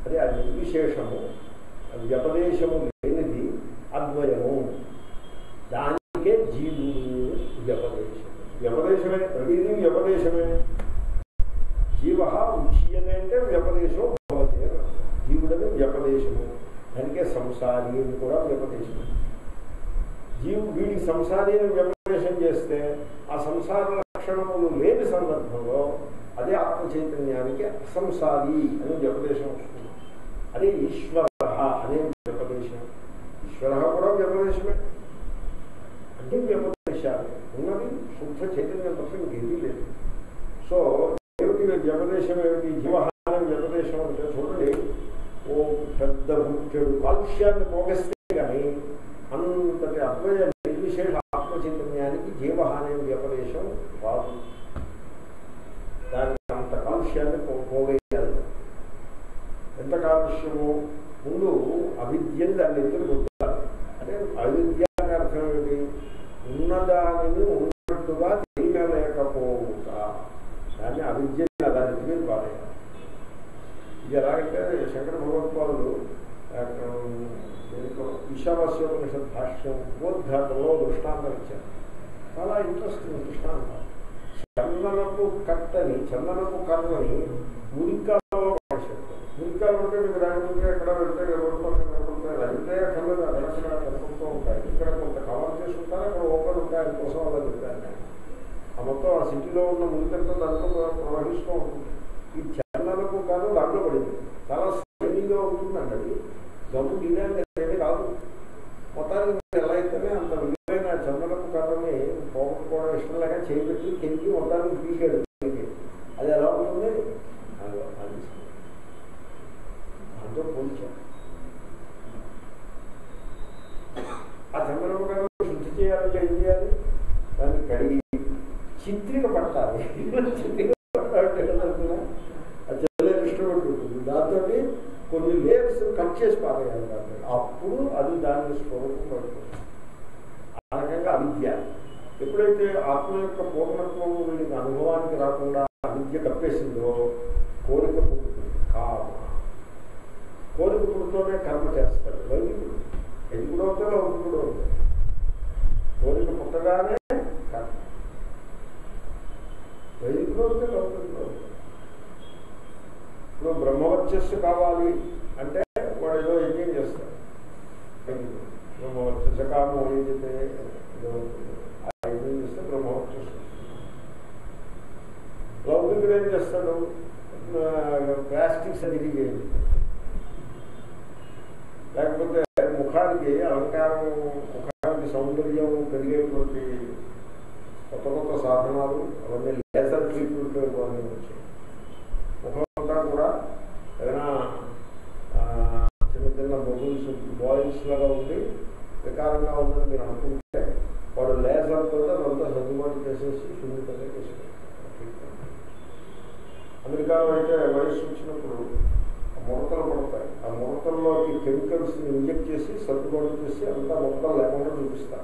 అదే ఆ నిర్విశేషము వ్యపదేశము లేనిది అద్వయము దానికే జీవుడు వ్యపదేశం వ్యపదేశమే ప్రతిదీ వ్యపదేశమే జీవ ఉచ్యతే అంటే వ్యపదేశం భవతే అని అర్థం. జీవుడని వ్యపదేశము దానికే సంసారి అని కూడా వ్యపదేశము జీవు వీడికి సంసారి అని వ్యపదేశం చేస్తే ఆ సంసార లక్షణములు లేని సందర్భంలో అదే ఆత్మ చైతన్యానికి అసంసారి అని వ్యపదేశం వస్తుంది అదే ఈశ్వర అనే వ్యపదేశం ఈశ్వర కూడా వ్యపదేశమే అంటే వ్యపదేశాలు ఉన్నది శుద్ధ చైతన్యం తప్ప ఇంకేదీ లేదు సో ఏమిటి వ్యపదేశం ఏమిటి జీవహానం వ్యపదేశం అంటే చూడండి ఓ పెద్ద ముఖ్యుడు కాలుష్యాన్ని పోగేస్తే కానీ అంతటి అద్వయ నిర్విశేష ఆత్మ చైతన్యానికి జీవహాని వ్యపదేశం రాదు దానికి అంత కాలుష్యాన్ని పో- పోగేయాలి ఎంత కాలుష్యము ముందు అవిద్యని దాన్ని ఎత్తులు కొట్టాలి అంటే అవిద్య అనే అర్థం ఏమిటి ఉన్నదానిని ఉన్నట్టుగా తెలియలేకపోవుట దాన్ని అవిద్య దాని ఎత్తి మీద పారేయాలి ఇది ఎలాగంటే శంకర భగవత్పాదులు ఆ, దీంట్లో ఈశావాస్యోపనిషత్ భాష్యం ఉపోద్ఘాతంలో దృష్టాంతం ఇచ్చారు చాలా ఇంట్రెస్టింగ్ దృష్టాంతం చందనపు కట్టని చందనపు కర్రని మురికాలలో పడేశారు మురికాలు అంటే మీకు రాకపోతే ఎక్కడ వెళ్తే ఎవరితో కనపడతాయి అయితే కళ్ళు అక్కడక్కడ కనపడుతూ ఉంటాయి ఇక్కడ కొంత కవర్ చేసుకుంటారు అక్కడ ఓపెన్ ఉంటాయి అందుకోసం అలా చెప్పారు ఆ మొత్తం ఆ సిటీలో ఉన్న మురికంతా దాంట్లో ప్రవహిస్తూ ఉంటుంది ఈ చందనపు కాదు దాంట్లో పడింది చాలా స్టైలింగ్గా ఉంటుందండి అది గమ్ము గిన్నె ఏమీ కాదు మొత్తానికి మీరు ఎలా అయితేనే అంత విలువైన చందనపు కర్రని పోగొట్టుకోవడం ఇష్టం లేక చేపెట్టి కెలికి మొత్తానికి పీకాడు పైకి. అది ఎలా ఉంటుంది అదో అది దాంతో పోల్చాం ఆ చందనపు కర్ర శుద్ధి చేయాలంటే ఏం చేయాలి దాన్ని కడిగి చిత్రిక పట్టాలి చిత్రిక పట్టాలంటే ఎలా అనుకున్నా? ఆ చెల్లె ఇష్టపడి ఉంటుంది దాంతో కొన్ని లేయర్స్ కట్ చేసి పారేయాలి దాంట్లో అప్పుడు అది దాని స్వరూపం పడుతుంది ఆ రకంగా అవిద్య ఎప్పుడైతే ఆత్మ యొక్క పూర్ణత్వం వీళ్ళకి అనుభవానికి రాకుండా అవిద్య కప్పేసిందో కోరిక పుడుతుంది కామ కోరిక పుడుతూనే కర్మ చేస్తాడు వైదికుడు ఎదుగుడు అవుతాడు లౌకికుడు అవుతాడు కోరిక పుట్టగానే కర్మ వైదికుడు అవుతే లౌకికుడు అవుతాడు ఇప్పుడు బ్రహ్మవర్చస్సు కావాలి అంటే వాడు ఏదో యజ్ఞం చేస్తాడు వైదికుడు. బ్రహ్మవర్చస్సు కాము అయితే ఏదో ఉంటుంది. ఆ యజ్ఞం చేస్తే బ్రహ్మవర్చస్సు లౌకికుడు ఏం చేస్తాడు ప్లాస్టిక్ సర్జరీ చేయండి లేకపోతే ముఖానికి అలంకారం ముఖానికి సౌందర్యం పెరిగేటువంటి కొత్త కొత్త సాధనాలు అవన్నీ లేజర్ ట్రీట్మెంట్ ఇవన్నీ వచ్చాయి ముఖం అంతా కూడా ఏదైనా ఆ, చిన్న చిన్న బబుల్స్ బాయిల్స్ లాగా ఉండి వికారంగా ఉందని మీరు అనుకుంటే వాడు లేజర్ తోటి అదంతా సర్దుబాటు చేసేసి సున్నితంగా చేసుకుంటారు అమెరికాలో అయితే వయస్సు వచ్చినప్పుడు ఆ ముడతలు పడతాయి ఆ ముడతల్లోకి కెమికల్స్ ఇంజెక్ట్ చేసి సర్దుబాటు చేసి అంతా ముడతలు లేకుండా చూపిస్తారు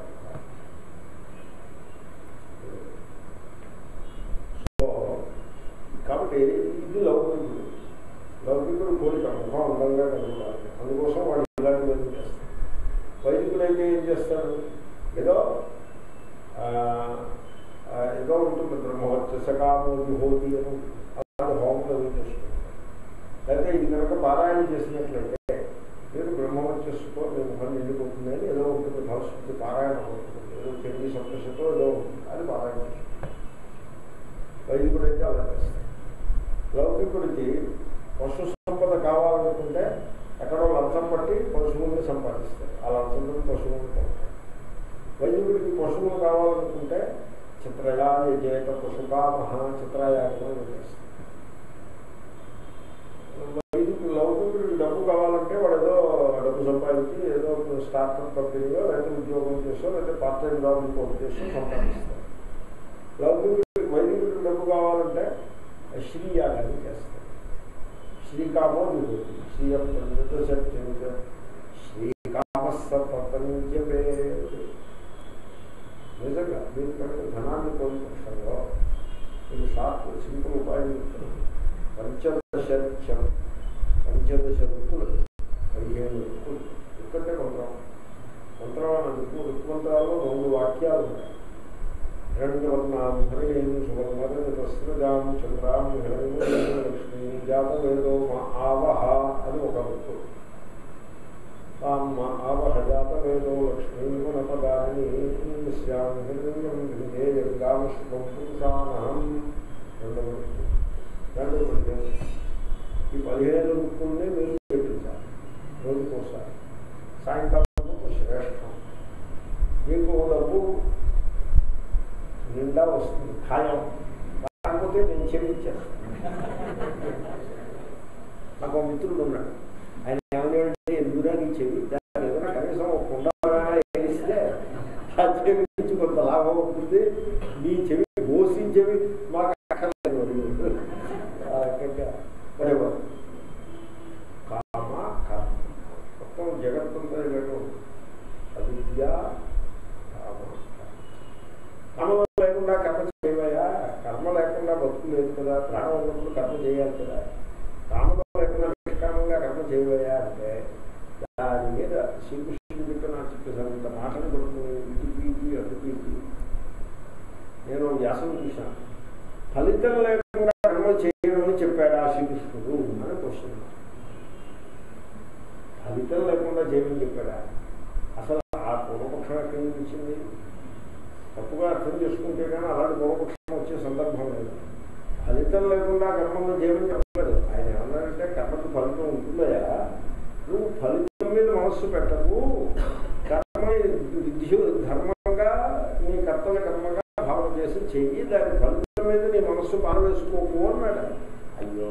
సో కాబట్టి ఇది లౌకికుడు లౌకికుడు కోరిక ముఖం అందంగా కనపడాలి అందుకోసం వాడు ఇలాంటివన్నీ చేస్తాడు వైదికుడైతే ఏం చేస్తాడు ఏదో ఆ, ఆ, ఏదో ఉంటుంది బ్రహ్మవర్చసకామోది హోతి అని ఉంటుంది. అలాంటి హోమం ఏదో చేస్తుంటాడు లేకపోతే ఇది కనుక పారాయణ చేసినట్లయితే మీరు బ్రహ్మవర్చస్సుతో మీ ముఖం నిండిపోతుంది అని ఏదో ఉంటుంది భవిష్యత్తు పారాయణ అవుతుంది ఏదో చెంది సప్తశతో ఏదో ఉంటుంది అది పారాయణ చేస్తుంది వైదికుడైతే అలా చేస్తాడు లౌకికుడికి పశు సంపద కావాలనుకుంటే ఎక్కడో లంచం పట్టి పశువుల్ని సంపాదిస్తాడు ఆ లంచంతో పశువులను కొంటాడు వైదికుడికి పశువులు కావాలనుకుంటే చిత్రయాని జేత పశుకామహ చిత్రయాగం చేస్తాడు వైదికుడు లౌకికుడికి డబ్బు కావాలంటే వాడు ఏదో డబ్బు సంపాదించి ఏదో స్టార్ట్అప్ కంపెనీలో లేకపోతే ఉద్యోగం చేసో లేకపోతే పార్ట్ టైం జాబ్ ఇంకోటి చేసో సంపాదిస్తాడు లౌకికుడికి వైదికుడికి డబ్బు కావాలంటే శ్రీయాగాన్ని చేస్తాడు శ్రీకామో విభూతి శ్రీయ పండిత సత్యం శ్రీకామస్స ప్రపంచమే నిజంగా మీరు కనుక ధనాన్ని పొందుపక్షంలో మీకు షార్ట్ సింపుల్ ఉపాయం చెప్తాను పంచదశత్యం పంచదశ పంచదశ రుక్కులు పదిహేను రుక్కులు రుక్కు అంటే మంత్రం మంత్రం అన్న రుక్కు రుక్మంత్రాల్లో రెండు వాక్యాలు ఉన్నాయి హిరణ్యవర్ణాం హిరణ్యం సువర్ణం తస్రజాం చంద్రాం హిరణ్యం లక్ష్మీ జాతవేదో మా ఆవహ అని ఒక రుక్కు తాం మా ఆవహ జాతవేదో లక్ష్మీ గుణపదాన్ని శ్యాం హిరణ్యం గృహే గంగామశ్వం పురుషానహం రెండవ రుక్కు రెండవ పద్యం ఈ పదిహేను రుక్కుల్ని మీరు పెట్టించాలి రోజుకోసారి సాయంకాలం శ్రేష్టం మీకు డబ్బు నిండా వస్తుంది ఖాయం కాకపోతే నేను చెల్లించేస్తాను నాకు ఒక మిత్రుడు ఉన్నాడు ఆయన ఏమన్నాడంటే ఎందుకురా నీ చెవి దాన్ని ఏదైనా కనీసం ఒక కుండగా వేస్తే ఆ చెవి నుంచి కొంత లాభం ఉంటుంది నీ చెవి మోసించేవి మాకు అక్కర్లేదు అడిగాడు. ఆ రకంగా whatever. కామ కర్మ మొత్తం జగత్తంతా ఇలాగ అవిద్య కామ కర్మ లేకుండా కర్మ చేయవయా కర్మ లేకుండా బతుకు లేదు కదా ప్రాణం ఉన్నప్పుడు కర్మ చేయాలి కదా కామం లేకుండా నిష్కామంగా కర్మ చేయవయా అంటే దాని మీద శ్రీకృష్ణుడు చెప్పిన చెప్పేసానంత మాటలు పడుతుంది ఇటు పీకి అటు పీకి నేను వ్యాసం చూశాను ఫలితం లేకుండా కర్మ చేయమని చెప్పాడు ఆ శ్రీకృష్ణుడు అని క్వశ్చన్ ఫలితం లేకుండా చేయమని చెప్పాడా అసలు ఆ పూర్వపక్షం ఎక్కడి నుంచి వచ్చింది తప్పుగా అర్థం చేసుకుంటే కానీ అలాంటి పూర్వపక్షం వచ్చే సందర్భం లేదు ఫలితం లేకుండా కర్మను చేయమని చెప్పలేదు ఆయన ఏమన్నారంటే కర్మకు ఫలితం ఉంటుందయా నువ్వు ఫలితం మీద మనస్సు పెట్టకు కర్మ విద్యు ధర్మంగా నీ కర్తవ్య కర్మగా భావన చేసి చెయ్యి దాని ఫలితం మీద నీ మనస్సు పారవేసుకోకు అన్నాడు అయ్యో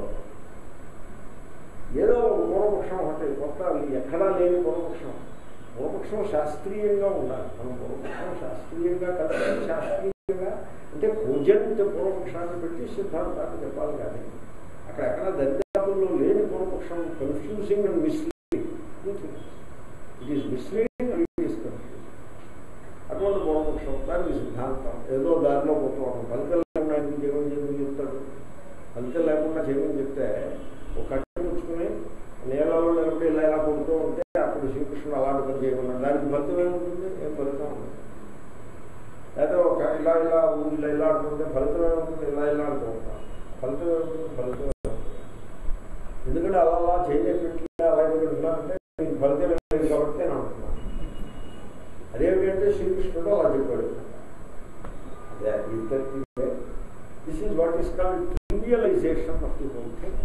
ఏదో ఒక పూర్వపక్షం ఒకటి కొత్త ఎక్కడా లేని పూర్వపక్షం పూర్వపక్షం శాస్త్రీయంగా ఉండాలి మనం పూర్వపక్షం శాస్త్రీయంగా కదా శాస్త్రీయంగా అంటే కోజంత పూర్వపక్షాన్ని పెట్టి సిద్ధాంతాన్ని చెప్పాలి కానీ అక్కడ ఎక్కడ దరిదాపుల్లో లేని పూర్వపక్షం confusing and misleading it is misleading and it is confusing అటువంటి పూర్వపక్షం దానికి సిద్ధాంతం ఏదో దారిలో పోతూ ఉంటాం ఫలితం లేకుండా ఎందుకు జీవనం చేయమని చెప్తాడు ఫలితం లేకుండా చేయమని చెప్తే ఒక కట్టె పుచ్చుకుని నీళ్ళలో నిలబడి ఇలా ఇలా కొడుతూ ఉంటే అప్పుడు శ్రీకృష్ణుడు అలాంటి పని చేయమన్నాడు దానికి ఫలితం ఏముంటుంది ఏం ఫలితం ఉండదు లేదా ఒక ఇలా ఇలా ఊరు ఇలా ఇలా ఆడుతుంటే ఫలితం ఏముంటుంది ఇలా ఇలా ఆడుతూ ఉంటాం ఫలితం ఏముంటుంది ఫలితం ఏముంటుంది ఎందుకంటే అలా అలా చేయలేపెట్టి అలాగే పెడుతున్నారంటే మీకు ఫలితం లేదు కాబట్టి నేను అంటున్నాను అదేమిటంటే శ్రీకృష్ణుడు అలా చెప్పాడు అదే ఇద్దరికి this is what is called trivialization of the whole thing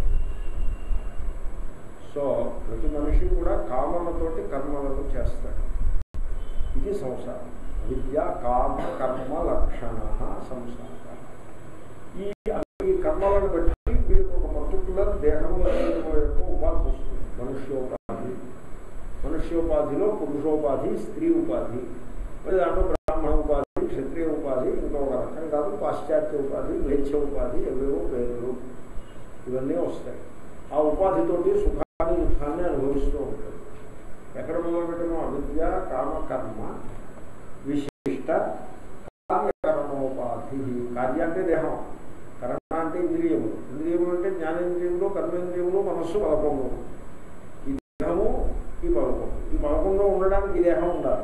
so ప్రతి మనిషి కూడా కామనతోటి కర్మలను చేస్తాడు ఇది సంసారం విద్య కామ కర్మ లక్షణ సంసారం ఈ ఈ కర్మలను బట్టి వీరికి ఒక పర్టికులర్ దేహము యొక్క ఉపాధి వస్తుంది మనుష్యోపాధి మనుష్యోపాధిలో పురుషోపాధి స్త్రీ ఉపాధి మరి దాంట్లో బ్రాహ్మణ ఉపాధి క్షత్రియ ఉపాధి ఇంకొక రకం కాదు పాశ్చాత్య ఉపాధి లేచ్య ఉపాధి ఎవేవో పేర్లు ఇవన్నీ వస్తాయి ఆ ఉపాధితోటి సుఖాన్ని దుఃఖాన్ని అనుభవిస్తూ ఉంటాడు ఎక్కడ మొదలుపెట్టినో అవిద్య కామ కర్మ విశిష్ట కార్యకర్మోపాధి కార్య అంటే దేహం కర్మ అంటే ఇంద్రియములు ఇంద్రియములు అంటే జ్ఞానేంద్రియములు కర్మేంద్రియములు మనస్సు పదకొండు ఈ దేహము ఈ పదకొండు ఈ పదకొండు ఉండడానికి ఈ దేహం ఉండాలి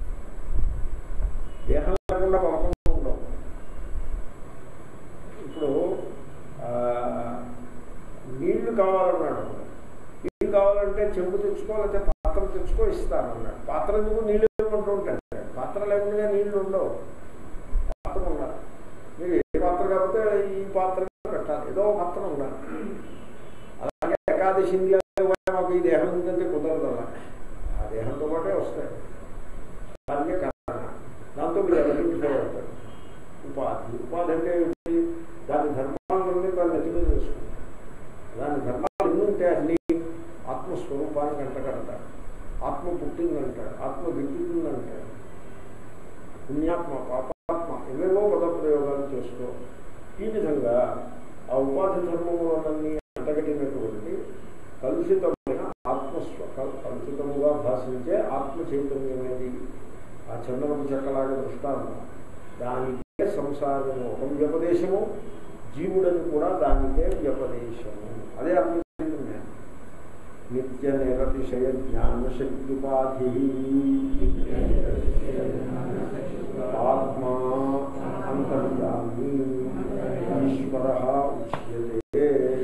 దేహం లేకుండా పదకొండు ఉండవు ఇప్పుడు ఆ, నీళ్లు కావాలన్నాడు నీళ్లు కావాలంటే చెంబు తెచ్చుకో లేకపోతే పాత్ర తెచ్చుకో ఇస్తానన్నాడు పాత్ర ఎందుకు నీళ్ళు ఇవ్వమంటూ ఉంటాడు పాత్ర లేకుండా నీళ్లు ఉండవు పాత్ర ఉండాలి మీరు ఏ పాత్ర కాకపోతే ఈ పాత్ర పెట్టాలి ఏదో పాత్ర ఉండాలి అలాగే ఏకాదశి ఇండియాలో మాకు ఈ దేహం ఉందంటే కుదరదు అలా ఆ దేహంతో పాటే వస్తాయి అలాగే కారణ దాంతో మీరు ఐడెంటిఫై అవుతారు ఉపాధి ఉపాధి అంటే ఏంటి? దాని ధర్మాలన్నీ దాన్ని నెత్తి మీద వేసుకుంటారు దాని ధర్మాలు ఎన్ని ఉంటే అన్ని ఆత్మస్వరూపానికి అంటగడతాడు ఆత్మ పుట్టిందంటాడు ఆత్మ గిట్టిందంటాడు పుణ్యాత్మ పాపాత్మ ఎవేవో పదప్రయోగాలు చేస్తూ ఈ విధంగా ఆ ఉపాధి ధర్మములన్నీ అంటగట్టినటువంటి కలుషితమైన ఆత్మస్వ కలుషితముగా భాషించే ఆత్మ చైతన్యమేది ఆ చంద్రము చెక్కలాగా దృష్టాంతం దానికే సంసారము ఒక వ్యపదేశము జీవుడని కూడా దానికే వ్యపదేశము అదే అర్థం చెప్పింది నేను నీ నిత్య నిరతిశయ జ్ఞానశక్తుపాధి ఆత్మా అంతర్యామి ఈశ్వర ఉచ్యతే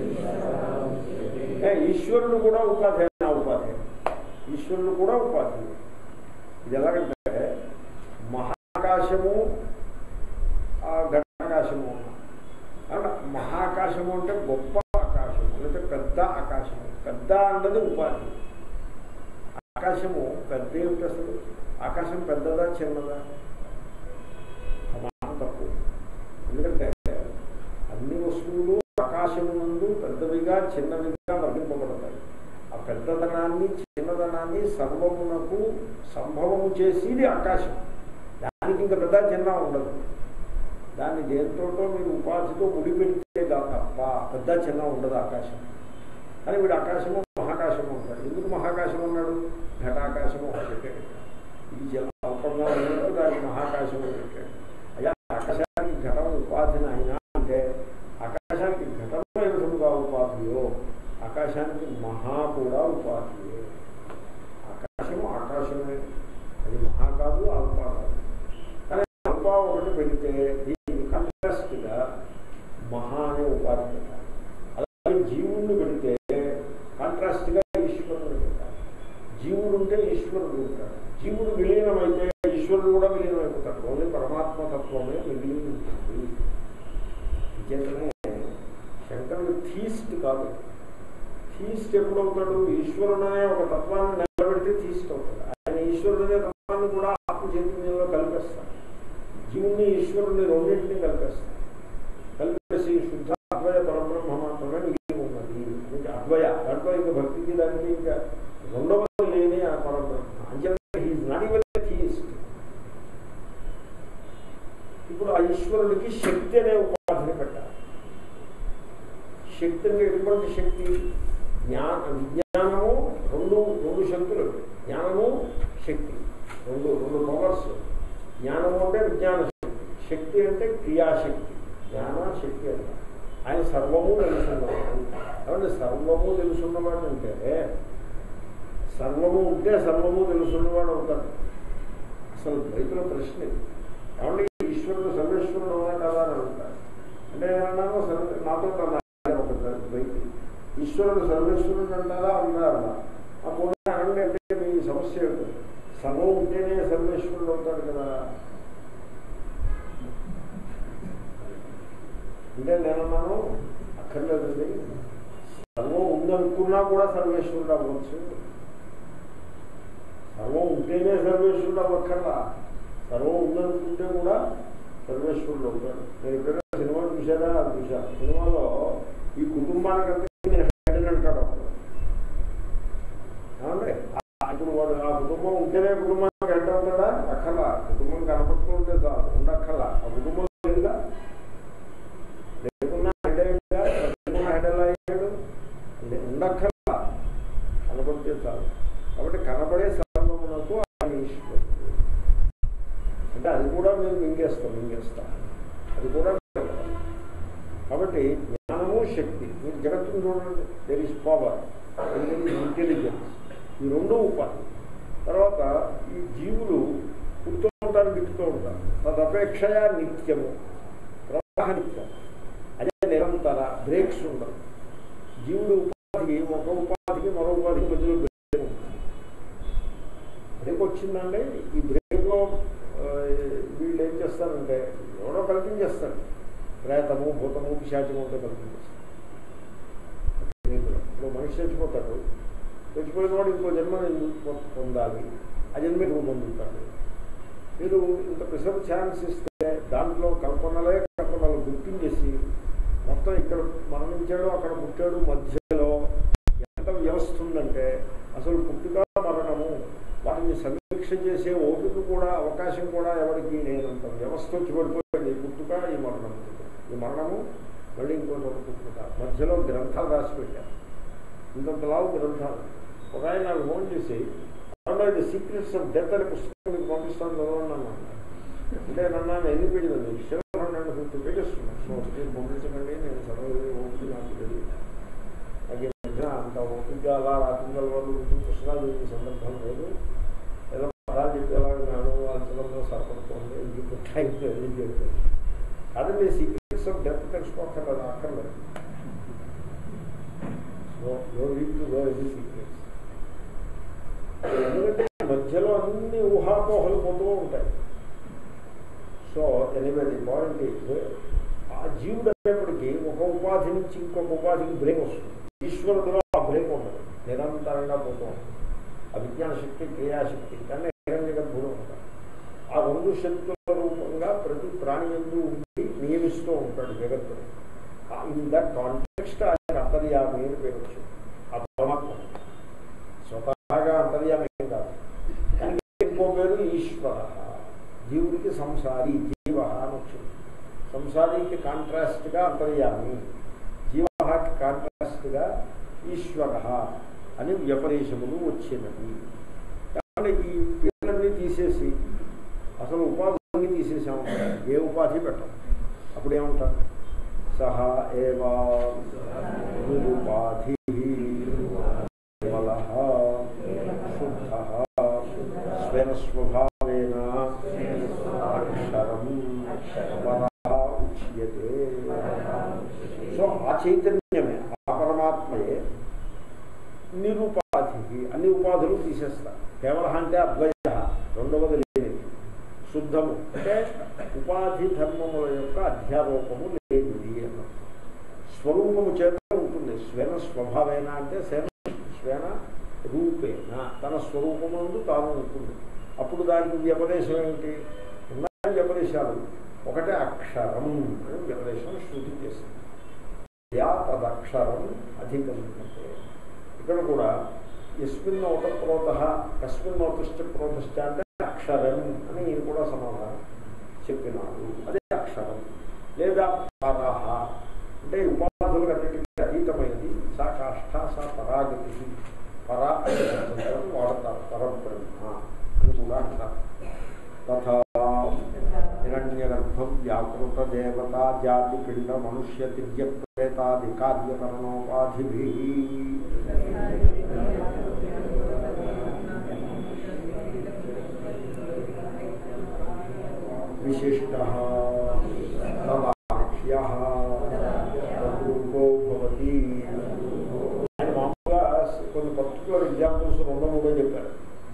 ఏ, ఈశ్వరుడు కూడా ఉపాధి నా ఉపాధి ఈశ్వరుడు కూడా ఉపాధి ఇది ఎలాగంటే మహాకాశము ఆ ఘటాకాశము అంటే మహాకాశము అంటే గొప్ప ఆకాశము లేకపోతే పెద్ద ఆకాశము పెద్ద అన్నది ఉపాధి ఆకాశము పెద్ద ఏమిటి అసలు ఆకాశం పెద్దదా చిన్నదా ఆ మాట తప్పు ఎందుకంటే అన్ని వస్తువులు ఆకాశమునందు పెద్దవిగా చిన్నవిగా వర్ణింపబడతాయి ఆ పెద్దదనాన్ని చిన్నదనాన్ని సర్వమునకు సంభవము చేసేది ఆకాశం దానికి ఇంకా పెద్ద చిన్న ఉండదు దాన్ని దేంతోటో మీరు ఉపాధితో ముడిపెడితే దా- తప్ప పెద్ద చిన్న ఉండదు ఆకాశం కానీ వీడు ఆకాశము మహాకాశము అంటాడు ఎందుకు మహాకాశం అన్నాడు ఘటాకాశము ఒకటి పెట్టాడు ఇది చాలా అల్పంగా ఉన్నట్టు దానికి మహాకాశము పెట్టాడు అయ్యా ఆకాశానికి ఘటం ఉపాధిని అయినా అంటే ఆకాశానికి ఘటం ఏ విధముగా ఉపాధియో ఆకాశానికి మహా కూడా ఉపాధియే ఆకాశము ఆకాశమే అది మహా కాదు అల్ప కాదు కానీ అల్ప ఒకటి పెడితే దీనికి కంట్రాస్ట్గా మహా అనే ఉపాధి పెట్టాలి అలాగే జీవుణ్ణి పెడితే కాంట్రాస్ట్గా ఈశ్వరుని పెట్టాలి జీవుడు ఉంటే ఈశ్వరుడు ఉంటాడు జీవుడు విలీనమైతే ఈశ్వరుడు కూడా విలీనమైపోతాడు ఓన్లీ పరమాత్మ తత్వమే మిగిలి ఉంటుంది నిజంగానే శంకరుడు థీస్ట్ కాదు థీస్ట్ ఎప్పుడు అవుతాడు ఈశ్వరుడు అనే ఒక తత్వాన్ని నిలబెడితే థీస్ట్ అవుతాడు ఆయన ఈశ్వరుడు అనే తత్వాన్ని కూడా ఆత్మ చైతన్యంలో కలిపేస్తాడు జీవుని ఈశ్వరుని రెండింటినీ కలిపేస్తాడు కలిపేసి శుద్ధ అద్వయ పరబ్రహ్మ మాత్రమే మిగిలి ఉన్నది ఇంకా అద్వయ దాంట్లో ఇంకా భక్తికి దానికి ఇంకా రెండవ లేని ఆ పరబ్రహ్మ అంచేత హీఈ్ నాట్ ఈవెన్ థీస్ట్ ఇప్పుడు ఆ ఈశ్వరుడికి శక్తి అనే ఉపాధిని పెట్టాలి శక్తి అంటే ఎటువంటి శక్తి జ్ఞాన విజ్ఞానము రెండు రెండు శక్తులు జ్ఞానము శక్తి రెండు రెండు పవర్స్ జ్ఞానము అంటే విజ్ఞాన శక్తి శక్తి అంటే క్రియాశక్తి జ్ఞాన శక్తి అంట ఆయన సర్వము తెలుసున్నవాడు కాబట్టి సర్వము తెలుసున్నవాడు అంటే సర్వము ఉంటే సర్వము తెలుసున్నవాడు అవుతాడు అసలు రైతుల ప్రశ్న ఇది ఏమంటే ఈశ్వరుడు సర్వేశ్వరుడు అవునా కదా అని అంటారు అంటే ఏమన్నాను సర్వ నాతో అన్నారు ఒక వ్యక్తి ఈశ్వరుడు సర్వేశ్వరుడు అంటారా అన్నారా ఆ పోనీ అనండి అంటే మీ సమస్య ఏంటి సర్వం ఉంటేనే సర్వేశ్వరుడు అవుతాడు కదా అంటే నేనన్నాను అక్కర్లేదండి సర్వం ఉందనుకున్నా కూడా సర్వేశ్వరుడు అవ్వచ్చు సర్వం ఉంటేనే సర్వేశ్వరుడు అవ్వక్కర్లా సర్వం ఉందనుకుంటే కూడా సర్వేశ్వరుడు అవుతాడు నేను ఎప్పుడైనా సినిమా చూశారా అది చూశా సినిమాలో ఈ కుటుంబానికంతా నేను హెడ్ అంటాడు అప్పుడు ఏమండి ఆ- ఇప్పుడు వాడు ఆ కుటుంబం ఉంటేనే కుటుంబానికి హెడ్ అవుతాడా అక్కర్లా కుటుంబం కనపడుతుంటే చాలు ఉండక్కర్లా ఆ కుటుంబం లేదుగా లేకున్నా హెడ్ అయ్యాడుగా లేకున్నా హెడ్ ఎలా అయ్యాడు లే- ఉండక్కర్లా కనపడితే చాలు కాబట్టి కనపడే సర్వమునకు ఆయన ఈశ్వరుడు అంటే అది కూడా మేము మింగేస్తాం మింగేస్తాం అది కూడా నిలబడాలి. కాబట్టి జ్ఞానము శక్తి మీరు జగత్తును చూడండి దెర్ ఈస్ పవర్ ఇంటెలిజెన్స్ ఈ రెండు ఉపాధి తర్వాత ఈ జీవులు పుడుతూ ఉంటారు గిట్టుతూ ఉంటారు తదపేక్షయ నిత్యము ప్రవాహ నిత్యం అదే నిరంతర బ్రేక్స్ ఉండవు జీవుడు ఉపాధికి ఒక ఉపాధికి మరో ఉపాధికి మధ్యలో బ్రేక్ ఉంటుంది బ్రేక్ వచ్చిందండి ఈ బ్రేక్లో ఆ, వీళ్ళు ఏం చేస్తారంటే ఎవరో కల్పించేస్తారు ప్రేతము భూతము పిశాచము ఉంటే కల్పించేస్తారు బ్రేక్లో. ఇప్పుడు మనిషి చచ్చిపోతాడు చచ్చిపోయిన వాడు ఇంకో జన్మ పొందాలి ఆ జన్మ నువ్వు పొందుతాడు మీరు ఇంత ప్రిసర్వ్ ఛాన్స్ ఇస్తే దాంట్లో కల్పనలే కల్పనలు గుర్తించేసి మొత్తం ఇక్కడ మరణించాడు అక్కడ పుట్టాడు మధ్యలో ఎంత వ్యవస్థ ఉందంటే అసలు పుట్టుక మరణము వాటిని సమీక్ష చేసే ఓపిక కూడా అవకాశం కూడా ఎవరికి లేనంత వ్యవస్థ వచ్చి పడిపోయింది ఈ పుట్టుక ఈ మరణము ఈ మరణము మళ్ళీ ఇంకో చోట పుట్టుక మధ్యలో గ్రంథాలు రాసి పెట్టారు ఇంతంత లావు గ్రంథాలు ఒక ఆయన నాకు ఫోన్ చేసి అందులో ఇది సీక్రెట్స్ ఆఫ్ డెత్ అనే పుస్తకం మీకు పంపిస్తాను చదవండి అన్నాను అంటే నన్ను ఎన్ని పేజీలు ఉంది సెవెన్ హండ్రెడ్ ఫిఫ్టీ పేజెస్ ఉన్నాయి సో మీరు పంపించకండి నేను చదవలేదు ఓపిక నాకు తెలియదు నాకు ఈ మధ్య అంత ఓపిక అలా రాకుండా వాళ్ళు పుస్తకాలు ఈ సందర్భం లేదు ఏదో పదాలు చెప్పేలాగా నాడు అంచనంలో సరిపడుతుంది ఇది టైం లేదు ఇది చెప్తుంది అదే సీక్రెట్స్ ఆఫ్ డెత్ తెలుసుకోక్కర్లేదు అక్కర్లేదు so no week to know any secrets ఎందుకంటే మధ్యలో అన్ని ఊహాపోహలు పోతూ ఉంటాయి so anyway the point is ఆ జీవుడు అనేప్పటికీ ఒక ఉపాధి నుంచి ఇంకొక ఉపాధికి బ్రేక్ వస్తుంది ఈశ్వరుడిలో ఆ బ్రేక్ ఉండదు నిరంతరంగా పోతూ ఉంటుంది ఆ విజ్ఞాన శక్తి క్రియాశక్తి కానీ హిరణ్య గర్భుడు ఉంటాడు ఆ రెండు శక్తుల రూపంగా ప్రతి ప్రాణి ఎందు ఉండి నియమిస్తూ ఉంటాడు జగత్తుడు ఇన్ దట్ కాంటెక్స్ట్ ఆయన అంతర్యామి అని పేరు వచ్చింది ఆ పరమాత్మ స్వతహాగా అంతర్యామి ఏం కాదు కానీ ఇంకో పేరు ఈశ్వర జీవుడికి సంసారి జీవ అని వచ్చింది సంసారికి కాంట్రాస్ట్గా అంతర్యామి జీవకి కాంట్రాస్ట్గా ఈశ్వర అని వ్యపదేశములు వచ్చినవి కాబట్టి ఈ పేర్లన్నీ తీసేసి అసలు ఉపాధులన్నీ తీసేసాము ఏ ఉపాధి పెట్టం అప్పుడు ఏమంటారు సహా ఏవా నిరుపాధి కేవల శుద్ధ స్వేన స్వభావేన అక్షరం పరః ఉచ్యతే సో ఆ చైతన్యమే ఆ పరమాత్మయే నిరుపాధి అన్ని ఉపాధులు తీసేస్తారు కేవలం అంటే అద్వయ రెండవది లేనిది శుద్ధము అంటే ఉపాధి ధర్మముల యొక్క అధ్యారోపము లేనిది అన్నారు స్వరూపము చేత ఉంటుంది స్వేన స్వభావేన అంటే సేన స్వేన రూపేణ తన స్వరూపమందు తాను ఉంటుంది అప్పుడు దానికి వ్యపదేశం ఏమిటి ఉన్నాయి వ్యపదేశాలు ఒకటే అక్షరం అని వ్యపదేశం శృతి చేసింది యా తదక్షరం అధిగమ్యతే ఇక్కడ కూడా ఎస్మిన్ నోట ప్రోత కస్మిన్ నోతశ్చ ప్రోతశ్చ అంటే అక్షరం అని ఈయన కూడా సమాధానం చెప్పినాడు అదే అక్షరం లేదా పరహ అంటే ఉపాధులు అన్నిటికీ అతీతమైనది సా కాష్ఠ సా పరాగతి పర అనే శబ్దంతో వాడతారు పరబ్రహ్మ అని కూడా అంటారు తథా హిరణ్యగర్భం వ్యాకృత దేవతా జాతి పిండ మనుష్య తిర్య ప్రేతాది కార్యకరణోపాధిభి విశిష్ట తదాఖ్య తద్రూపో భవతి ఆయన మామూలుగా కొన్ని పర్టికులర్ ఎగ్జాంపుల్స్ రెండు మూడో చెప్పారు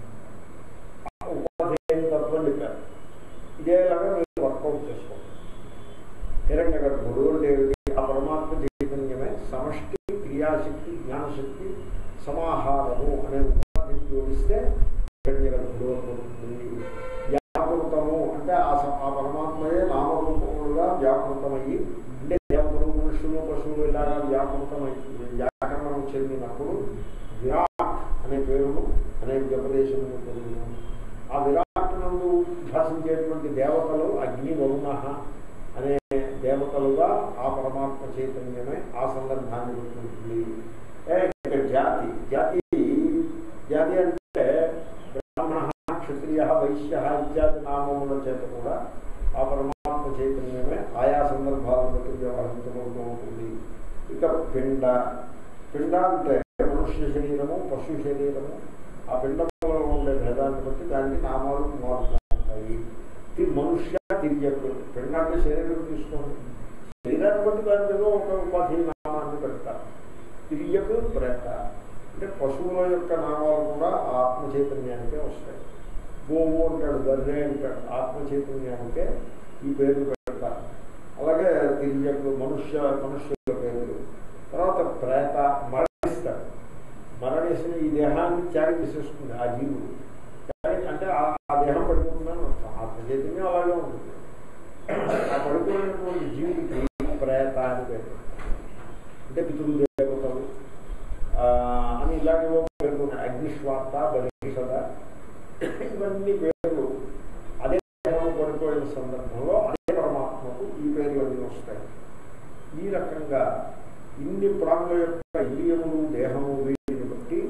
ఉపాధి తత్వం చెప్పారు ఇదేలాగా మీరు వర్కౌట్ చేసుకోండి హిరణ్య గర్భుడు అంటే ఏమిటి? ఆ పరమాత్మ చైతన్యమే సమష్టి క్రియాశక్తి జ్ఞానశక్తి సమాహారము అనే ఉపాధిని జోడిస్తే హిరణ్య గర్భుడు అనుకుంటుంది వ్యాకృతము అంటే ఆ స- ఆ పరమాత్మయే నామరూపములుగా వ్యాకృతమయ్యి అంటే దేవతలు మనుషులు పశువులు ఇలాగా వ్యాకృతమై వ్యాకరణం చెందినప్పుడు విరాట్ అనే పేరును అనే వ్యపదేశము పొందిన ఆ విరాట్ నందు భాషించేటువంటి దేవతలు అగ్ని వరుణ అనే దేవతలుగా ఆ పరమాత్మ చైతన్యమే ఆ సందర్భాన్ని గుర్తుంటుంది ఏ, ఇక్కడ జాతి జాతి జాతి అంటే బ్రాహ్మణ క్షత్రియ వైశ్య ఇత్యాది నామముల చేత కూడా ఆ పరమాత్మ చైతన్యమే ఆయా సందర్భాలను బట్టి వ్యవహరించబడుతూ ఉంటుంది ఇక పిండ పిండ అంటే మనుష్య శరీరము పశు శరీరము ఆ పిండంలో ఉండే భేదాన్ని బట్టి దానికి నామాలు మారుతూ ఉంటాయి ఇది మనుష్య తిరియకు పిండ అంటే శరీరం తీసుకోండి శరీరాన్ని బట్టి దానికి ఏదో ఒక ఉపాధి నామాన్ని పెడతారు తిరియకు ప్రేత అంటే పశువుల యొక్క నామాలు కూడా ఆ ఆత్మ చైతన్యానికే వస్తాయి గోవు అంటాడు బర్రె అంటాడు ఆత్మ చైతన్యానికే ఈ పేర్లు పెడతారు అలాగే తిరియకు మనుష్య మనుష్యుల పేర్లు తర్వాత ప్రేత మరణిస్తాడు మరణిస్తే ఈ దేహాన్ని త్యాగం చేసేస్తుంది ఆ జీవుడు త్యాగం అంటే ఆ- ఆ దేహం పడిపోతుందని అర్థం ఆత్మ చైతన్యం అలాగే ఉంటుంది ఆ పడిపోయినటువంటి జీవుడికి ప్రేత అని పేరు అంటే పితృదేవతలు ఆ, అని ఇలాంటివో పేర్లు ఉన్నాయి అగ్నిశ్వార్త బలిషద ఇవన్నీ పేర్లు అదే దేహం పడిపోయిన సందర్భంలో అదే పరమాత్మకు ఈ పేర్లు అన్నీ వస్తాయి ఈ రకంగా ఇన్ని ప్రాణుల యొక్క ఇంద్రియములు దేహము వీటిని బట్టి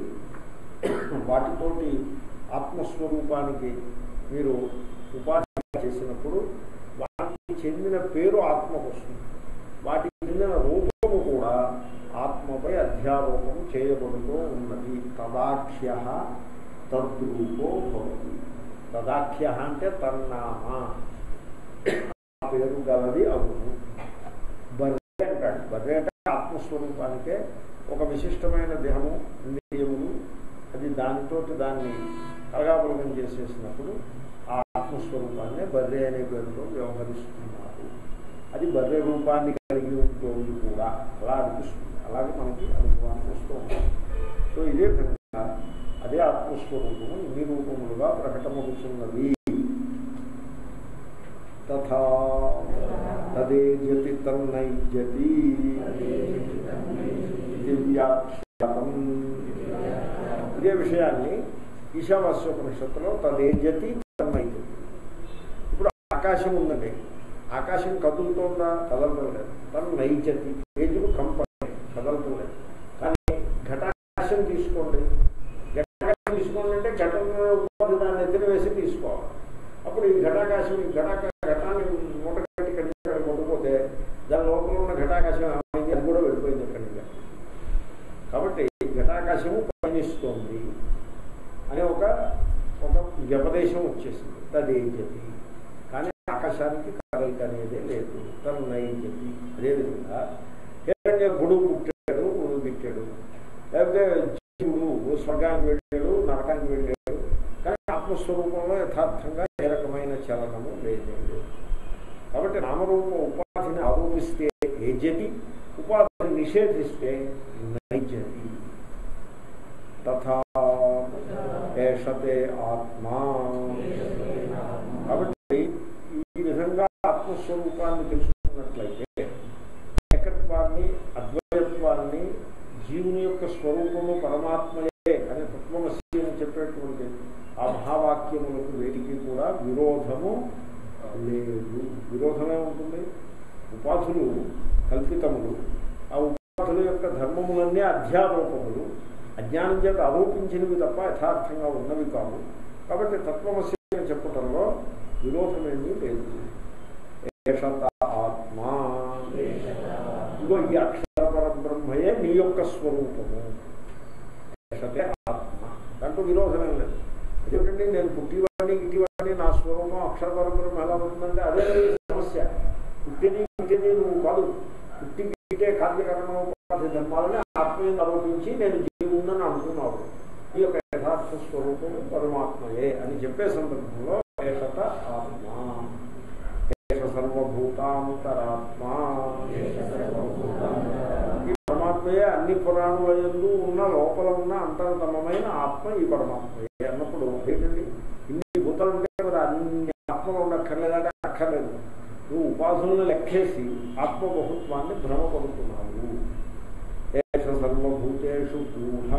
వాటితోటి ఆత్మస్వరూపానికి మీరు ఉపాధి చేసినప్పుడు వాటికి చెందిన పేరు ఆత్మకు వస్తుంది వాటికి చెందిన రూపము కూడా ఆత్మపై అధ్యారోపణ చేయబడుతూ ఉన్నది తదాఖ్య తద్రూపో భవతి తదాఖ్య అంటే తన్నామా ఆ పేరు గలది అవును బర్రె అంటాడు బర్రె అంటే ఆత్మస్వరూపానికే ఒక విశిష్టమైన దేహము ఇంద్రియములు అది దానితోటి దాన్ని కలగాపులగం చేసేసినప్పుడు ఆ ఆత్మస్వరూపాన్ని బర్రె అనే పేరుతో వ్యవహరిస్తున్నారు అది బర్రె రూపాన్ని కలిగి ఉంటుంది కూడా అలా అనిపిస్తుంది అలాగే మనకి అనుభవానికి వస్తూ ఉంటుంది సో ఇదే విధంగా అదే ఆత్మస్వరూపము ఇన్ని రూపములుగా ప్రకటమవుతున్నది తథా తదే జతి తన్నైజతి దివ్యాఖ్యాతం ఇదే విషయాన్ని ఈశావాస్యోపనిషత్తులో తదేజతి తన్నైజతి ఇప్పుడు ఆకాశం ఉందండి ఆకాశం కదులుతోందా కదలటం లేదు తను నైజతి ఏజులు కంపని కదలటం లేదు కానీ ఘటాకాశం తీసుకోండి ఘటాకాశం తీసుకోండి అంటే ఘటన ఉపాధి దాన్ని ఎత్తున వేసి తీసుకోవాలి అప్పుడు ఈ ఘటాకాశం ఈ ఘటాక ఘటాన్ని మూట కట్టి కట్టి కొట్టుపోతే దాని లోపల ఉన్న ఘటాకాశం ఏమైంది అది కూడా వెళ్ళిపోయింది అక్కడి నుంచి కాబట్టి ఘటాకాశము పయనిస్తోంది అనే ఒక ఒక వ్యపదేశం వచ్చేసింది తదేజతి కానీ ఆకాశానికి కదలిక అనేది లేదు తను నైజతి అదేవిధంగా హిరణ్య గుడు పుట్టాడు గుడు గిట్టాడు లేకపోతే జీవుడు స్వర్గానికి వెళ్ళాడు నరకానికి వెళ్ళాడు కానీ ఆత్మస్వరూపంలో యథార్థంగా ఏ రకమైన చలనము లేదు కాబట్టి నామరూప ఉపాధిని ఆరోపిస్తే ఏజతి ఉపాధిని నిషేధిస్తే నైజతి తథా ఏషతే ఆత్మా కాబట్టి ఈ విధంగా ఆత్మస్వరూపాన్ని తెలుసుకున్నట్లయితే ఏకత్వాన్ని అద్వైత్వాన్ని జీవుని యొక్క స్వరూపము పరమాత్మయే అనే తత్వమసి అని చెప్పేటువంటి ఆ మహావాక్యములకు వేటికి కూడా విరోధము లేదు విరోధమే ఉంటుంది ఉపాధులు కల్పితములు ఆ ఉపాధుల యొక్క ధర్మములన్నీ అధ్యారోపములు అజ్ఞానం చేత ఆరోపించినవి తప్ప యథార్థంగా ఉన్నవి కావు కాబట్టి తత్వమసి అని చెప్పటంలో విరోధమేమీ లేదు ఏషత ఆత్మా ఇగో ఈ అక్షర పరబ్రహ్మయే నీ యొక్క స్వరూపము ఏషతే ఆత్మ దాంట్లో విరోధమేం లేదు ఎందుకంటే నేను పుట్టివాడిని ఇటీవాడిని నా స్వరూపం అక్షర పరబ్రహ్మ ఎలా ఉంటుందంటే అదే సమస్య పుట్టిని పుట్టిని నువ్వు కాదు పుట్టి గిట్టే కార్యకరణ ఉపాధి ధర్మాలని ఆత్మీయంగా ఆరోపించి నేను జీవుందని అంటున్నావు ఈ యొక్క యథార్థ స్వరూపం పరమాత్మయే అని చెప్పే సందర్భంలో ఏషత ఆత్మ ఏష సర్వభూతాంతరాత్మ ఈ పరమాత్మయే అన్ని పురాణులందు ఉన్న లోపల ఉన్న అంతర్గతమైన ఆత్మ ఈ పరమాత్మయే అన్నప్పుడు ఏంటండి ఇన్ని భూతాలు ఉంటే మరి అన్ని ఆత్మలు ఉండక్కర్లేదంటే అక్కర్లేదు నువ్వు ఉపాధులను లెక్కేసి ఆత్మబహుత్వాన్ని భ్రమపడుతున్నావు ఏష సర్వభూతేషు గూఢ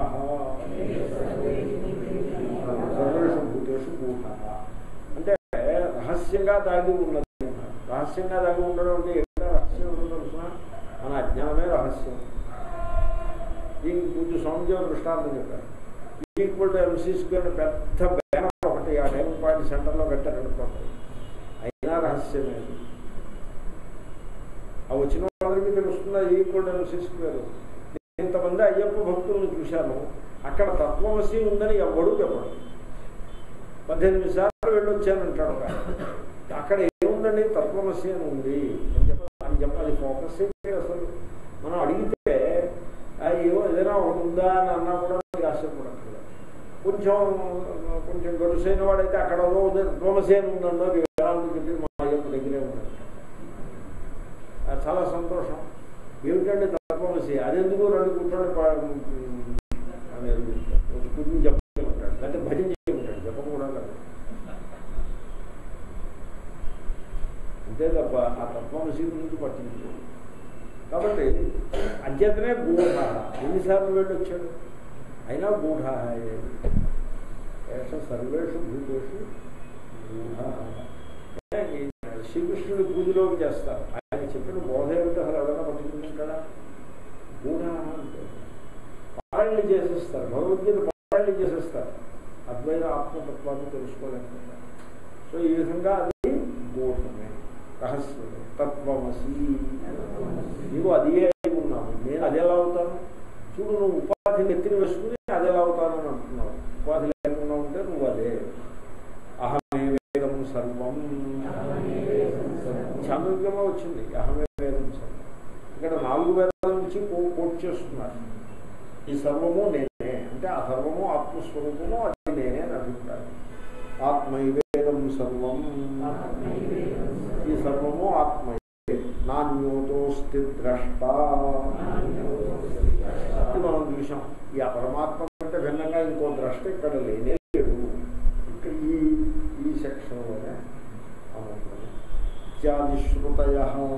సర్వేషు భూతేషు గూఢ అంటే రహస్యంగా దాగి ఉన్నది రహస్యంగా దాగి ఉండడం అంటే ఏమిటో రహస్యం ఉండడం తెలుసిన మన అజ్ఞానమే రహస్యం దీనికి పూజ స్వామిజీ దృష్టాంతం చెప్పారు ఈక్వల్ టు ఎంసీ స్క్వేర్ పెద్ద బ్యానర్ ఒకటి ఆ టైం పాయింట్ సెంటర్లో పెట్టారనుకోండి అయినా రహస్యమే అది. ఆ వచ్చిన వాళ్ళందరికీ తెలుస్తుందా ఈక్వల్ టు ఎంసీ స్క్వేర్ నేను ఇంతమంది అయ్యప్ప భక్తులను చూశాను అక్కడ తత్వమసి ఉందని ఎవడు చెప్పడు పద్దెనిమిది సార్లు వెళ్ళొచ్చానంటాడు ఒక ఆయన. అక్కడ ఏముందండి తత్వమసి అని ఉంది అని చెప్ప అని చెప్పాలి ఫోకస్ ఏంటి అసలు మనం అడిగితే "ఆ, ఏమో ఏదైనా ఒకటి ఉందా అని అన్నా కూడా మనకి ఆశ్చర్యపడక్కర్లేదు కొంచెం కొంచెం గడుసైన వాడైతే అక్కడ ఏదో ఉంది, తత్వమసి అని ఉందన్నో వేళాలను చెప్పి మా అయ్యప్ప దగ్గరే ఉన్నాడు ఆ, చాలా సంతోషం ఏమిటంటే తత్వమసి అదెందుకు రెండు కూర్చొని పా- అనేది కుటుంబం చెప్పమంటాడు లేకపోతే భజన చేయమంటాడు చెప్పం కూడా కాదు అంతే తప్ప ఆ తత్వమసి గురించి పట్టించు కాబట్టి అధ్యతనే గూఢ ఎన్నిసార్లు వెళ్ళి వచ్చాడు అయినా గూఢ ఏష సర్వేషు భూతేషు గూఢ ఈ శ్రీకృష్ణుడి పూజలోకి చేస్తారు ఆయన చెప్పిన బోధ ఏమిటో అసలు ఎవరైనా పట్టించుకుంటాడా గూఢ అంటే పారాయణ చేసేస్తారు భగవద్గీత పారాయణ చేసేస్తారు అద్వైత ఆత్మతత్వాన్ని తెలుసుకోలేకపోతారు సో ఈ విధంగా అది గూఢమే రహస్యమే తత్వమసి నీవు అదే అయి ఉన్నావు నేను అది ఎలా అవుతాను చూడు నువ్వు ఉపాధి వచ్చింది అహమే వేదం సర్వం ఇక్కడ నాలుగు వేదాల నుంచి కో- కోట్ చేస్తున్నారు ఈ సర్వము నేనే అంటే ఆ సర్వము ఆత్మస్వరూపము అది నేనే అని అభిప్రాయం ఆత్మైవేదం సర్వం ఈ సర్వము ఆత్మయే నాణ్యోతోస్తి ద్రష్ట ఇది మనం చూసాం ఈ ఆ పరమాత్మ అంటే భిన్నంగా ఇంకో ద్రష్ట ఇక్కడ లేనే లేడు ఇక్కడ ఈ ఈ సెక్షన్లోనే అమృతమే ఇత్యాది శ్రుతయ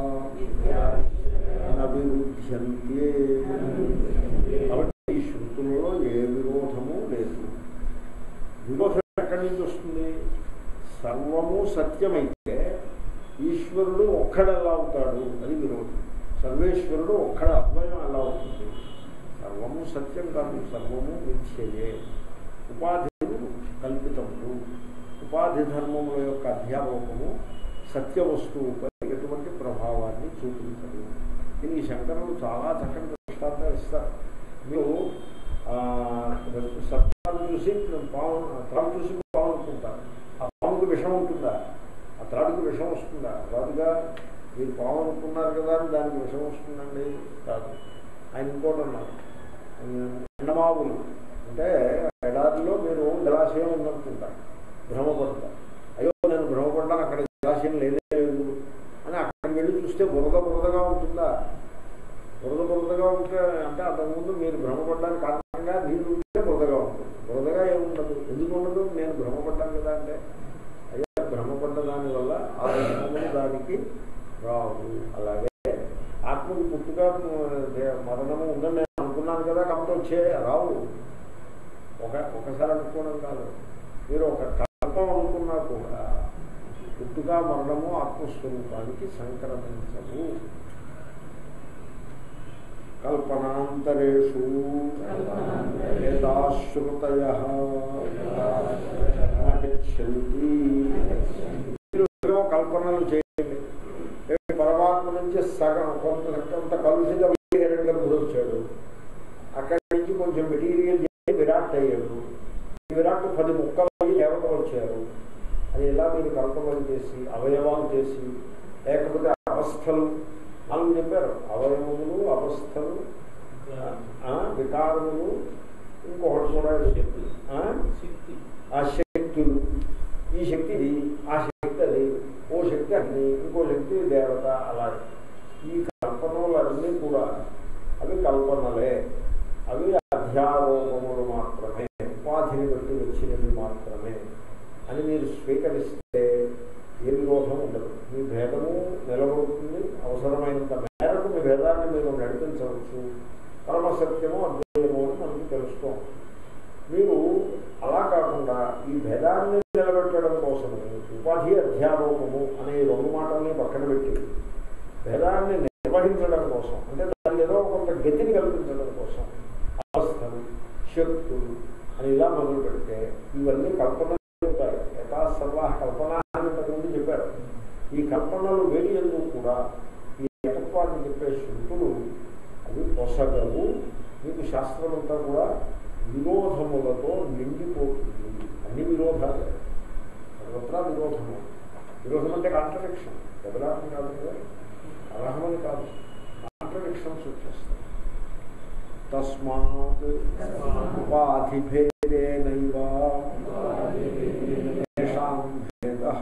నవిరుధ్యంతే కాబట్టి ఈ శృతులలో ఏ విరోధము లేదు విరోధం ఎక్కడి నుంచి వస్తుంది సర్వము సత్యమైతే ఈశ్వరుడు ఒక్కడెలా అవుతాడు అది విరోధం సర్వేశ్వరుడు ఒక్కడ అద్వయం ఎలా అవుతుంది సర్వము సత్యం కాదు సర్వము మిథ్యయే ఉపాధులు కల్పితములు ఉపాధి ధర్మముల యొక్క అధ్యారోపము సత్య వస్తువుపై ఎటువంటి ప్రభావాన్ని చూపించదు దీనికి శంకరులు చాలా చక్కని దృష్టాంతాలు ఇస్తారు మీరు ఆ, సత్యాన్ని చూసి పాము త్రాడు చూసి పాము అనుకుంటారు ఆ పాముకు విషం ఉంటుందా ఆ త్రాడుకు విషం వస్తుందా రాదుగా మీరు పాము అనుకున్నారు కదా అని దానికి విషం వస్తుందండి కాదు ఆయన ఇంకోటి అన్నారు ఎండమావులు అంటే ఎడారిలో మీరు జలాశయం ఉందనుకుంటారు భ్రమపడతారు అయ్యో నేను భ్రమపడ్డాను అక్కడ జలాశయం లేదే లేదు అని అక్కడికి వెళ్ళి చూస్తే బురద బురదగా ఉంటుందా బురద బురదగా ఉంటే అంటే అంతకుముందు మీరు భ్రమపడ్డానికి కారణంగా నీళ్ళు ఉంటే బురదగా ఉంటుంది బురదగా ఏముండదు ఎందుకు ఉండదు నేను భ్రమపడ్డాను కదా అంటే అయ్యా భ్రమపడ్డ దాని వల్ల ఆ ధర్మములు దానికి రావు అలాగే ఆత్మకు పుట్టుక దే- మరణము ఉందని నేను అనుకున్నాను కదా కాబట్టి వచ్చే రావు ఒక ఒకసారి అనుకోవడం కాదు మీరు ఒక కల్పం అనుకున్నా కూడా పుట్టుక మరణము ఆత్మస్వరూపానికి సంక్రమించవు కల్పనాంతరేషు ఏతాశ్రుతయ గచ్చంతి మీరు ఏవో కల్పనలు చేయండి ఏ పరమాత్మ నుంచి సగం కొంత కొంత కలుషిత హిరణ్య గర్భుడు వచ్చాడు అక్కడి నుంచి కొంచెం మెటీరియల్ చేసి విరాట్ అయ్యాడు ఈ విరాట్ పది ముక్కలు అయ్యి దేవతలు వచ్చారు అని ఇలా మీరు కల్పనలు చేసి అవయవాలు చేసి లేకపోతే అవస్థలు నాలుగు చెప్పారు అవయవములు అవస్థలు ఆ, వికారములు ఇంకొకటి కూడా ఏదో చెప్పింది ఆ? ఆ శక్తులు ఈ శక్తి ఇది ఆ శక్తి అది ఓ శక్తి అగ్ని ఇంకో శక్తి దేవత అలాగే ఈ కల్పనలు అన్నీ కూడా అవి కల్పనలే అవి అధ్యారోపములు మాత్రమే ఉపాధిని బట్టి వచ్చినవి మాత్రమే అని మీరు స్వీకరిస్తే ఏ విరోధం ఉండదు మీ భేదము నిలబడుతుంది అవసరమైనంత మేరకు మీ భేదాన్ని మీరు నడిపించవచ్చు పరమసత్యము అద్వైతము అని మనకు తెలుస్తాం మీరు అలా కాకుండా ఈ భేదాన్ని నిలబెట్టడం కోసమని ఉపాధి అధ్యారోపము అనే ఈ రెండు మాటల్ని పక్కన పెట్టి భేదాన్ని నిర్వహించడం కోసం అంటే దానికి ఏదో కొంత గతిని కల్పించడం కోసం అవస్థలు శక్తులు అని ఇలా మొదలు పెడితే ఇవన్నీ కల్పనలు ఉంటాయి యథా సర్వా కల్పన అని ముందు చెప్పారు ఈ కల్పనలు వేడి ఎందుకు కూడా ఈ ఏకత్వాన్ని చెప్పే శృతులు అవి పొసగవు మీకు శాస్త్రం అంతా కూడా విరోధములతో నిండిపోతుంది అన్ని విరోధాలే సర్వత్రా విరోధము విరోధం అంటే కాంట్రడిక్షన్ ఎదురాహం కాదు కదా అర్హమని కాదు కాంట్రడిక్షన్స్ వచ్చేస్తాయి తస్మాత్ ఉపాధిభేదేనైవ తేషాం భేదః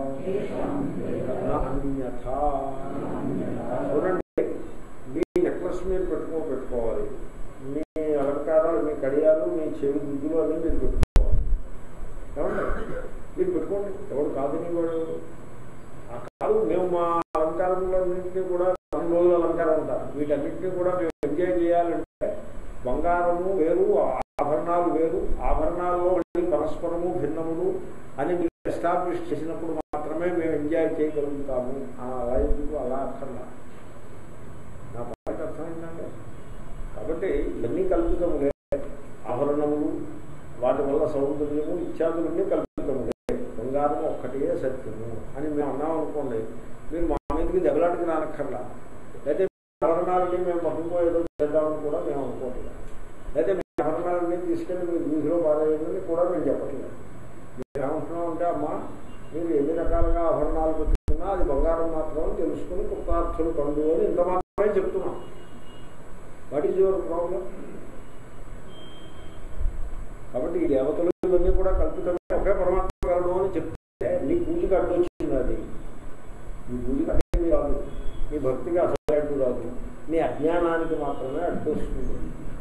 న అన్యథా చూడండి మీ నెక్లెస్ మీరు పెట్టుకో పెట్టుకోవాలి మీ అలంకారాలు మీ కడియాలు మీ చెవి దిద్దులు అన్నీ మీరు పెట్టుకోవాలి ఏమండి మీరు పెట్టుకోండి ఎవరు కాదని వాడు ఆ కాదు మేము మా అలంకారంలోన్నింటినీ కూడా రెండు రోజుల అలంకారం ఉంటారు వీటన్నింటినీ కూడా మేము ఎంజాయ్ చేయాలంటే బంగారము వేరు ఆభరణాలు వేరు ఆభరణాల్లో మళ్ళీ పరస్పరము భిన్నములు అని మీరు ఎస్టాబ్లిష్ చేసినప్పుడు మాత్రమే మేము ఎంజాయ్ చేయగలుగుతాము ఆ అలా ఎందుకు అలా అక్కర్లా నా పాయింట్ అర్థమైందండి కాబట్టి ఇవన్నీ కల్పితములే ఆభరణములు వాటి వల్ల సౌందర్యము ఇత్యాదులన్నీ కల్పితములే బంగారం ఒక్కటే సత్యము అని మేము అన్నాం అనుకోండి మీరు మా మీదకి దెబ్బలాటికి రానక్కర్లా అయితే ఆభరణాలని మేము పట్టుకుపోయేదో చేద్దామని కూడా మేము అనుకోవట్లేదు అయితే మీ ఆభరణాలన్నీ తీసుకెళ్ళి మీరు వీధిలో పారేయమని కూడా మేము చెప్పట్లేదు మీరు ఏమంటున్నాం అంటే అమ్మా మీరు ఎన్ని రకాలుగా ఆభరణాలు పెట్టుకున్నా అది బంగారం మాత్రమే తెలుసు తెలుసుకుని కృతార్థులు కండు అని ఇంత మాత్రమే చెప్తున్నాం వాట్ ఈజ్ యువర్ ప్రాబ్లం కాబట్టి ఈ దేవతలు ఇవన్నీ కూడా కల్పితమే ఒకే పరమాత్మ కలడు అని చెప్తే నీ పూజకి అడ్డొచ్చింది అది నీ పూజకి అడ్డేమి రాదు నీ భక్తికి అసలు అడ్డు రాదు నీ అజ్ఞానానికి మాత్రమే అడ్డు వస్తుంది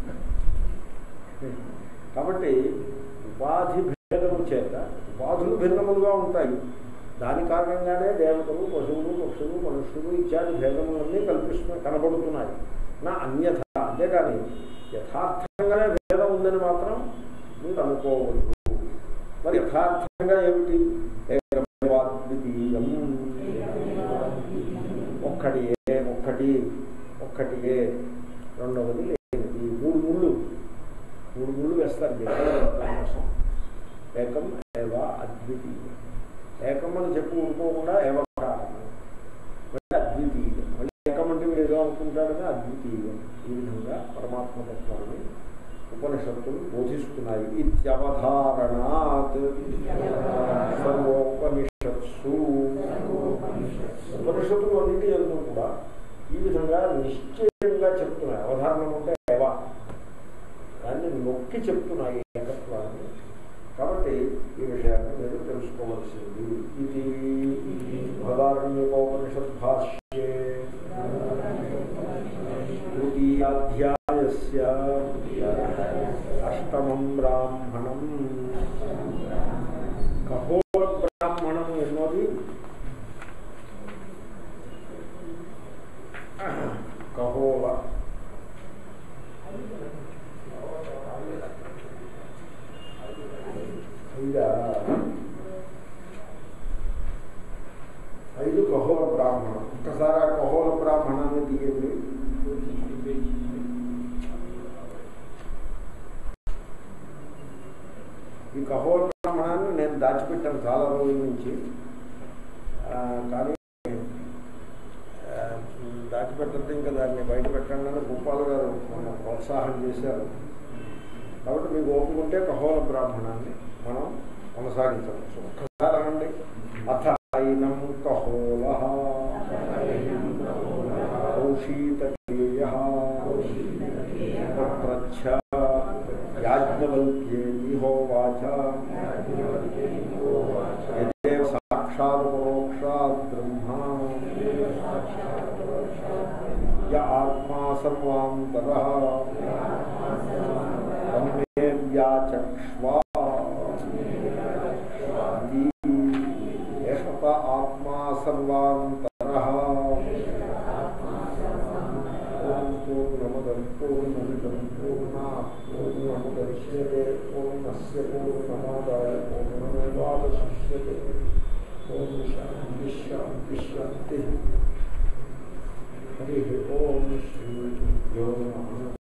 కాబట్టి ఉపాధి భేదము చేత ఉపాధులు భిన్నములుగా ఉంటాయి దాని కారణంగానే దేవతలు పశువులు పక్షులు మనుషులు ఇత్యాది భేదములన్నీ కల్పిస్తున్నాయి కనబడుతున్నాయి నా అన్యథ అంతేకాని యథార్థంగానే భేదం ఉందని మాత్రం మీరు అనుకోవద్దు మరి యథార్థంగా ఏమిటి ఏకమేవాద్వితీయం ఒక్కటి ఏ ఒక్కటి ఒక్కటి ఏ రెండవది లేనిది మూడు ముళ్ళు మూడు ముళ్ళు వేస్తారు జగన్ కోసం ఏకం ఏవా అద్వితీయం ఏకం అని చెప్పి ఊరుకోకుండా ఏవ కారణం మళ్ళీ అద్వితీయం మళ్ళీ ఏకం అంటే మీరు ఏదో అనుకుంటాడని అద్వితీయం ఈ విధంగా పరమాత్మతత్వాన్ని ఉపనిషత్తులు బోధిస్తున్నాయి ఇత్యవధారణాత్ సర్వోపనిషత్సు ఉపనిషత్తులు అన్నిటి ఎందుకు కూడా ఈ విధంగా నిశ్చయంగా చెప్తున్నాయి అవధారణం అంటే ఏవా దాన్ని నొక్కి చెప్తున్నాయి ఏకత్వాన్ని కాబట్టి ఈ విషయాన్ని మీరు తెలుసుకోవలసింది ఇది బృహదారణ్యోపనిషత్ భాష్యే తృతీయాధ్యాయస్య అష్టమం బ్రాహ్మణం కహోర బ్రాహ్మణం ఎన్నోది కహోల ఐదా ఐదు కహోల బ్రాహ్మణం ఒక్కసారి ఆ కహోల బ్రాహ్మణాన్ని తీయండి ఈ కహోల బ్రాహ్మణాన్ని నేను దాచిపెట్టాను చాలా రోజుల నుంచి ఆ, కానీ ఆ, దాచిపెట్టద్దు ఇంకా దాన్ని బయట పెట్టండి అని భూపాల్ గారు మన ప్రోత్సాహం చేశారు కాబట్టి మీకు ఓపిక ఉంటే కహోల బ్రాహ్మణాన్ని మనం కొనసాగించవచ్చు ఒక్కసారి అనండి అథ అయినం కహోల కౌశీతకేయ తత్రచ్చ యాజ్ఞవల్క్యేతి హోవాచ యదేవ సాక్షాత్ పరోక్షాత్ బ్రహ్మ య ఆత్మా సర్వాంతర తన్మే వ్యాచక్ష్వా ఏషత ఆత్మా సర్వాంతర ఓం పూర్ణమదం పూర్ణమిదం పూర్ణా పూర్ణముద్యతే పూర్ణస్య పూర్ణమాదాయ పూర్ణమేవాశిష్యతే ఓం శాంతి శాంతి శాంతి హరి ఓం శ్రీ గురుభ్యో నమః